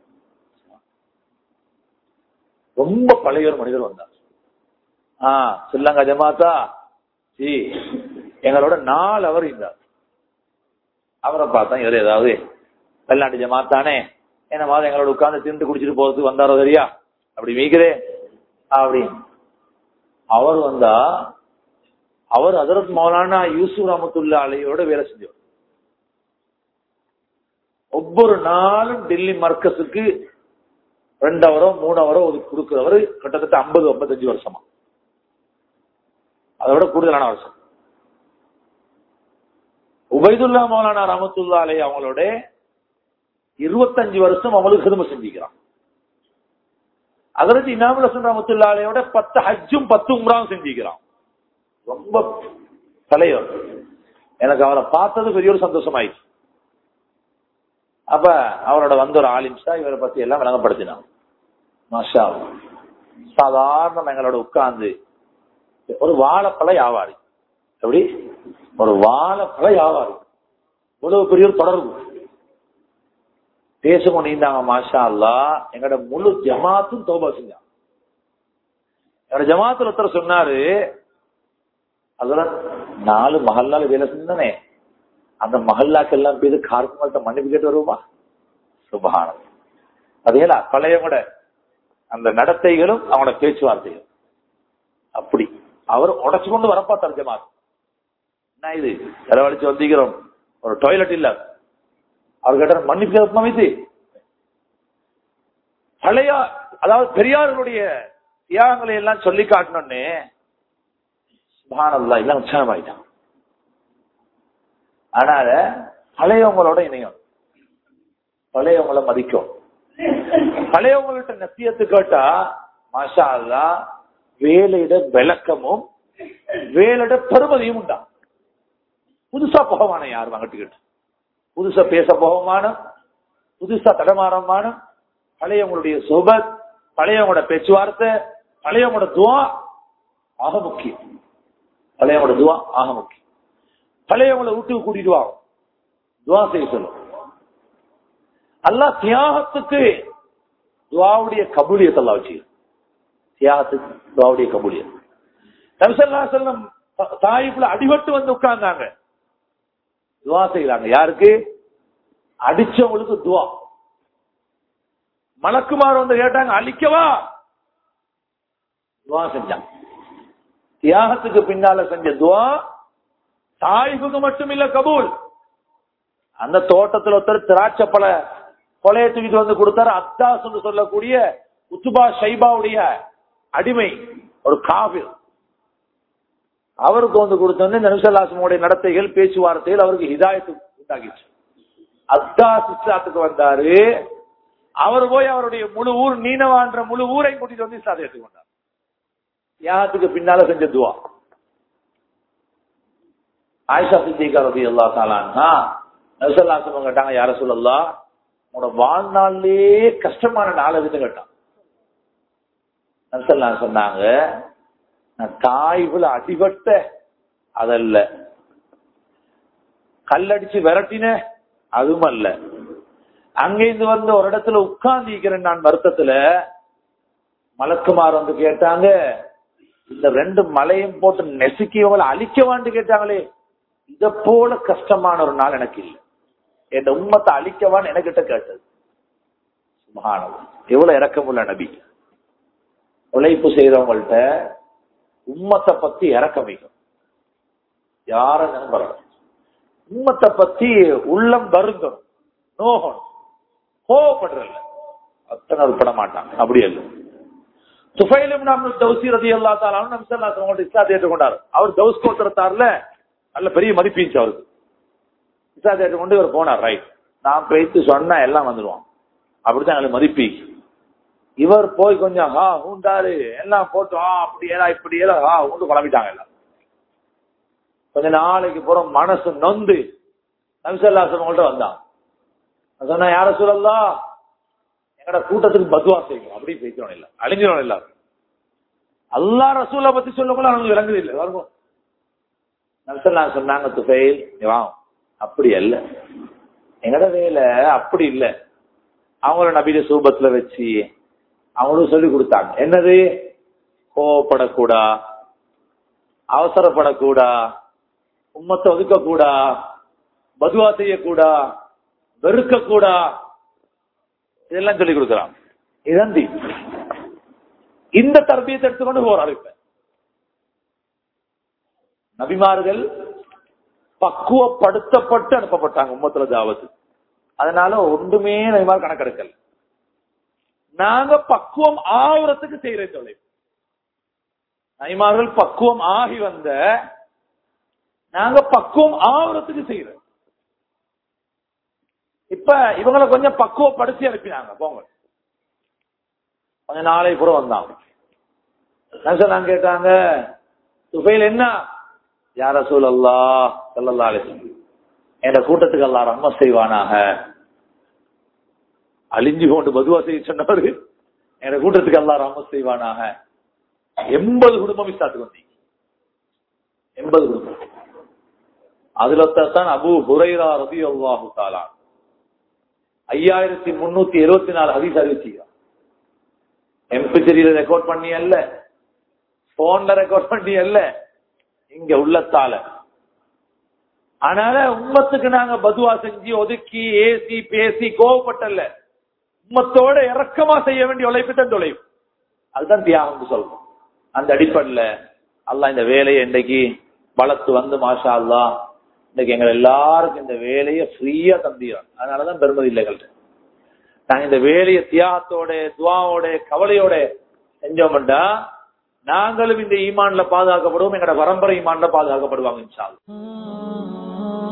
ரொம்ப பழைய ஒரு மனிதர் வந்தார் ஆஹ் சில்லங்க ஜமாத்தா ஜி எங்களோட நாலு அவர் இருந்தார் அவரை பார்த்தா இவர் ஏதாவது வெளிநாட்டு ஜமாத்தானே என்ன மாதிரி எங்களோட உட்கார்ந்து திண்டு குடிச்சிட்டு போறதுக்கு வந்தாரோ சரியா அப்படி மீக்குதே அப்படி அவர் வந்தா அவர் ஹதரத் மௌலானா யூசுப் ரஹமத்துல்லா அலையோட வேலை செஞ்சவர் ஒவ்வொரு நாளும் டெல்லி மர்க்கஸுக்கு ரெண்டு அவரோ மூணு அவரோ ஒதுக்கி கொடுக்கிறவர் கிட்டத்தட்ட ஐம்பது ஐம்பத்தஞ்சு வருஷமா அதை விட கூடுதலான வருஷம் உபைதுல்லா மௌலானா ரஹமத்துல்லா அலை அவங்களோட இருபத்தஞ்சு வருஷம் அவங்களுக்கு ஹிதம செஞ்சுக்கிறான் அதற்கு இனாமுல் ஹசன் ரஹமத்துல்லா அலையோட பத்து ஹஜ்ஜும் பத்து உம்ராவும் செஞ்சுக்கிறான் ரொம்ப தலைவர் எனக்கு அவரை பார்த்தது பெரிய ஒரு சந்தோஷமாயிடுச்சு அப்ப அவரோட வந்த ஒரு ஆலிம்ஸா இவரை பத்தி எல்லாம் விளங்கப்படுத்தினான் மாஷா அல்லாஹ். சாதாரண எங்களோட உட்கார்ந்து ஒரு வாழைப்பழ வியாபாரி எப்படி ஒரு வாழைப்பழ வியாபாரி இவ்வளவு பெரிய ஒரு தொடர்பு பேச கொண்டிருந்தாங்க மாஷா அல்லா எங்களோட முழு ஜமாத்தும் தோபா செஞ்சாங்க என்னோட ஜமாத்துல ஒருத்தர் சொன்னாரு அதெல்லாம் நாலு மஹல்லால வேலை செஞ்சானே அந்த மஹல்லாக்கு எல்லாம் பேரு கார்குமார்ட்ட மன்னிப்பு கேட்டு வருவோமா சுபகானம் அதேல பழைய கூட அந்த நடத்தைகளும் அவனோட பேச்சுவார்த்தைகளும் அப்படி அவர் உடைச்சு கொண்டு வரப்பாத்தார் ஜமாத் என்ன இது செலவழிச்சு வந்திக்கிறோம் ஒரு டாய்லெட் இல்ல அவர் கேட்டார் மன்னிப்பு கேட்போம் இது பழைய அதாவது பெரியார்களுடைய தியாகங்களை எல்லாம் சொல்லி காட்டணும்னு சுபானல்லா எல்லாம் உற்சாகமாயிட்டான் அதனால பழையவங்களோட இணையும் பழையவங்கள மதிக்கும் பழையவங்கள்ட்ட நசியத்து கேட்டா மாஷா அல்லா வேலையிட விளக்கமும் வேலையிட பெருமதியும் உண்டா புதுசா போகமான யார் வாங்கிட்டுக்கிட்டு புதுசா பேச போகமான புதுசா தடமாறமான பழையவங்களுடைய சுபத் பழையவங்களோட பேச்சுவார்த்தை பழையவங்களோட துவா ஆக முக்கியம் பழையவங்களோட துவா ஆக முக்கியம் பழையவங்களை வீட்டுக்கு கூட்டிட்டு வாங்க துவா செய்ய சொல்லும் அல்லாஹ் தியாகத்துக்கு துவாவுடைய கபூலியத்தை எல்லாம் வச்சு தியாகத்துக்கு துவாவுடைய கபூலியத் நபிசல்லா செல்லம் தாயிப்புல அடிபட்டு வந்து உட்கார்ந்தாங்க துவா செய்யறாங்க யாருக்கு அடிச்சவங்களுக்கு துவா மலக்குமார் வந்து கேட்டாங்க அழிக்கவா துவா செஞ்சாங்க தியாகத்துக்கு பின்னால செஞ்ச துவா தாய்ப்புக்கு மட்டும் இல்ல கபூல் அந்த தோட்டத்துல ஒருத்தர் திராட்சை பழ கொலையை தூக்கிட்டு வந்து கொடுத்தாரு அத்தாஸ் என்று சொல்லக்கூடிய உத்துபா ஷைபாவுடைய அடிமை ஒரு காவிர் அவருக்கு வந்து கொடுத்தோன்னு நபிசல்லாசமுடைய நடத்தைகள் பேச்சுவார்த்தைகள் அவருக்கு ஹிதாயத்து உண்டாகிச்சு அத்தாஸ் இஸ்லாத்துக்கு வந்தாரு அவர் போய் அவருடைய முழு ஊர் நீனவான்ற முழு ஊரை கூட்டிட்டு வந்து இஸ்லாத்தை எடுத்துக்கொண்டார் தியாகத்துக்கு பின்னால செஞ்ச துவா ஆயிஷா சித்திகா ரபி அல்லா தாலான்னா நபிசல்லாசம் கேட்டாங்க யார சொல்லலாம் உன்னோட வாழ்நாள்லே கஷ்டமான நாள் எதுன்னு கேட்டான் நபிசல்லா சொன்னாங்க நான் தாய்வுல அடிபட்ட அதல்ல கல்லடிச்சு விரட்டின அதுவும் அல்ல அங்கிருந்து வந்து ஒரு இடத்துல உட்கார்ந்து நான் வருத்தத்துல மலக்குமார் வந்து கேட்டாங்க இந்த ரெண்டு மலையும் போட்டு நெசுக்கியவங்களை அழிக்கவான்னு கேட்டாங்களே இத போல கஷ்டமான ஒரு நாள் எனக்கு இல்லை என் உண்மத்தை அழிக்கவான்னு எனக்கிட்ட கேட்டது சுபஹானல்லாஹ். எவ்வளவு இறக்கமுள்ள நபி உழைப்பு செய்யறவங்கள்ட்ட உம்மத்தை பத்தி இறக்கமிக்கும் யார நம்புறோம் உம்மத்தை பத்தி உள்ளம் வருந்தணும் நோகணும் கோவப்படுறல அத்தனை உட்பட மாட்டாங்க அப்படி அல்ல துஃபைலும் நாம் தௌசி ரதி அல்லா தாலும் நம்ம அவங்கள்ட்ட இஸ்லாத்தை ஏற்றுக்கொண்டார் அவர் தௌஸ் கோத்திரத்தார்ல நல்ல பெரிய மதிப்பீச்சு அவருக்கு இஸ்லாத்தை ஏற்றுக்கொண்டு இவர் போனார் ரைட் நான் பேத்து சொன்னா எல்லாம் வந்துருவான் அப்படித்தான் எங்களுக்கு மதிப்பி இவர் போய் கொஞ்சம் ஹா ஊண்டாரு எல்லாம் போட்டு ஆ அப்படி ஏதா இப்படி ஏதா ஹா ஊண்டு குழம்பிட்டாங்க எல்லாம் கொஞ்ச நாளைக்கு புறம் மனசு நொந்து நபிசல்லாசவங்கள்ட்ட வந்தான் நான் சொன்னா யார சொல்லலாம் எங்கட கூட்டத்துக்கு பத்வா செய்யும் அப்படி பேசுறோம் இல்ல அழிஞ்சிரும் இல்ல அல்லா ரசூலை பத்தி சொல்லக்கூட அவனுக்கு விளங்குது இல்லை வருவோம் நபிசல்லா சொன்னாங்க துஃபைல் நீ வா அப்படி அல்ல எங்கட வேலை அப்படி இல்ல அவங்கள நபிய சூபத்துல வச்சு அவங்களும் சொல்லி கொடுத்தாங்க என்னது கோவப்படக்கூடா அவசரப்படக்கூடா உம்மத்தை ஒதுக்கக்கூடா பதுவா செய்யக்கூடா வெறுக்கக்கூடா இதெல்லாம் சொல்லி கொடுக்கிறான் இதந்தி இந்த தர்பியத்தை எடுத்துக்கொண்டு போறாரு இப்ப நபிமார்கள் பக்குவப்படுத்தப்பட்டு அனுப்பப்பட்டாங்க உம்மத்துல தாவத்து அதனால ஒன்றுமே நபிமார் கணக்கெடுக்கல நாங்க பக்குவம் ஆகுறதுக்கு செய்யற தொலை நபிமார்கள் பக்குவம் ஆகி வந்த நாங்க பக்குவம் ஆகுறதுக்கு செய்யறோம் இப்ப இவங்களை கொஞ்சம் பக்குவப்படுத்தி அனுப்பினாங்க போங்க கொஞ்ச நாளை கூட வந்தாங்க என்ன சொன்னாங்க கேட்டாங்க சுபைல் என்ன யார சூழல்லா சொல்லல்லா என் கூட்டத்துக்கு எல்லாம் ரம்ம செய்வானாக அழிஞ்சு கொண்டு பதுவா செய்ய சொன்னவரு என் கூட்டத்துக்கு எல்லாம் ரம்ம செய்வானாக எண்பது குடும்பம் இஸ்லாத்துக்கு வந்தீங்க எண்பது குடும்பம் அதுல தான் அபு ஹுரைரா ரபி அல்லாஹு தாலா ஐயாயிரத்தி முன்னூத்தி எழுபத்தி நாலு ஹதீஸ் அறிவிச்சுக்கிறான் எம்பிச்சரியில ரெக்கார்ட் பண்ணி அல்ல போன்ல ரெக்கார்ட் பண்ணி அல்ல இங்க உள்ளத்தால அதனால உம்மத்துக்கு நாங்க பதுவா செஞ்சு ஒதுக்கி ஏசி பேசி கோவப்பட்டல்ல உம்மத்தோட இறக்கமா செய்ய வேண்டிய உழைப்பு தான் தொலைவு அதுதான் தியாகம் சொல்றோம் அந்த அடிப்படையில அல்லாஹ் இந்த வேலையை இன்னைக்கு வளர்த்து வந்து மாஷா அல்லா இன்னைக்கு எங்க எல்லாருக்கும் இந்த வேலையை ஃப்ரீயா தந்திரோம் அதனாலதான் பெருமதி இல்லைகள்ட்ட நாங்க இந்த வேலையை தியாகத்தோட துவாவோட கவலையோட செஞ்சோம்டா நாங்களும் இந்த ஈமான்ல பாதுகாக்கப்படுவோம் எங்களோட பரம்பரை ஈமான்ல பாதுகாக்கப்படுவாங்க இன்ஷா அல்லாஹ்.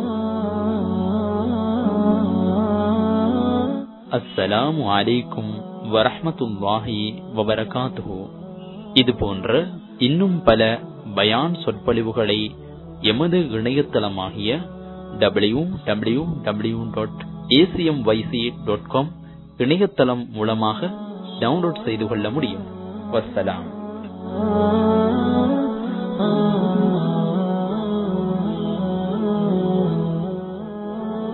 அஸ்ஸலாமு அலைக்கும் வரஹ்மத்துல்லாஹி வபரகாத்துஹு இது போன்ற இன்னும் பல பயான் சொற்பொழிவுகளை எமது இணையதளமாகிய W W W dot ACM YC dot com இணையதளம் மூலமாக டவுன்லோட் செய்து கொள்ள முடியும் வஸ்ஸலாம்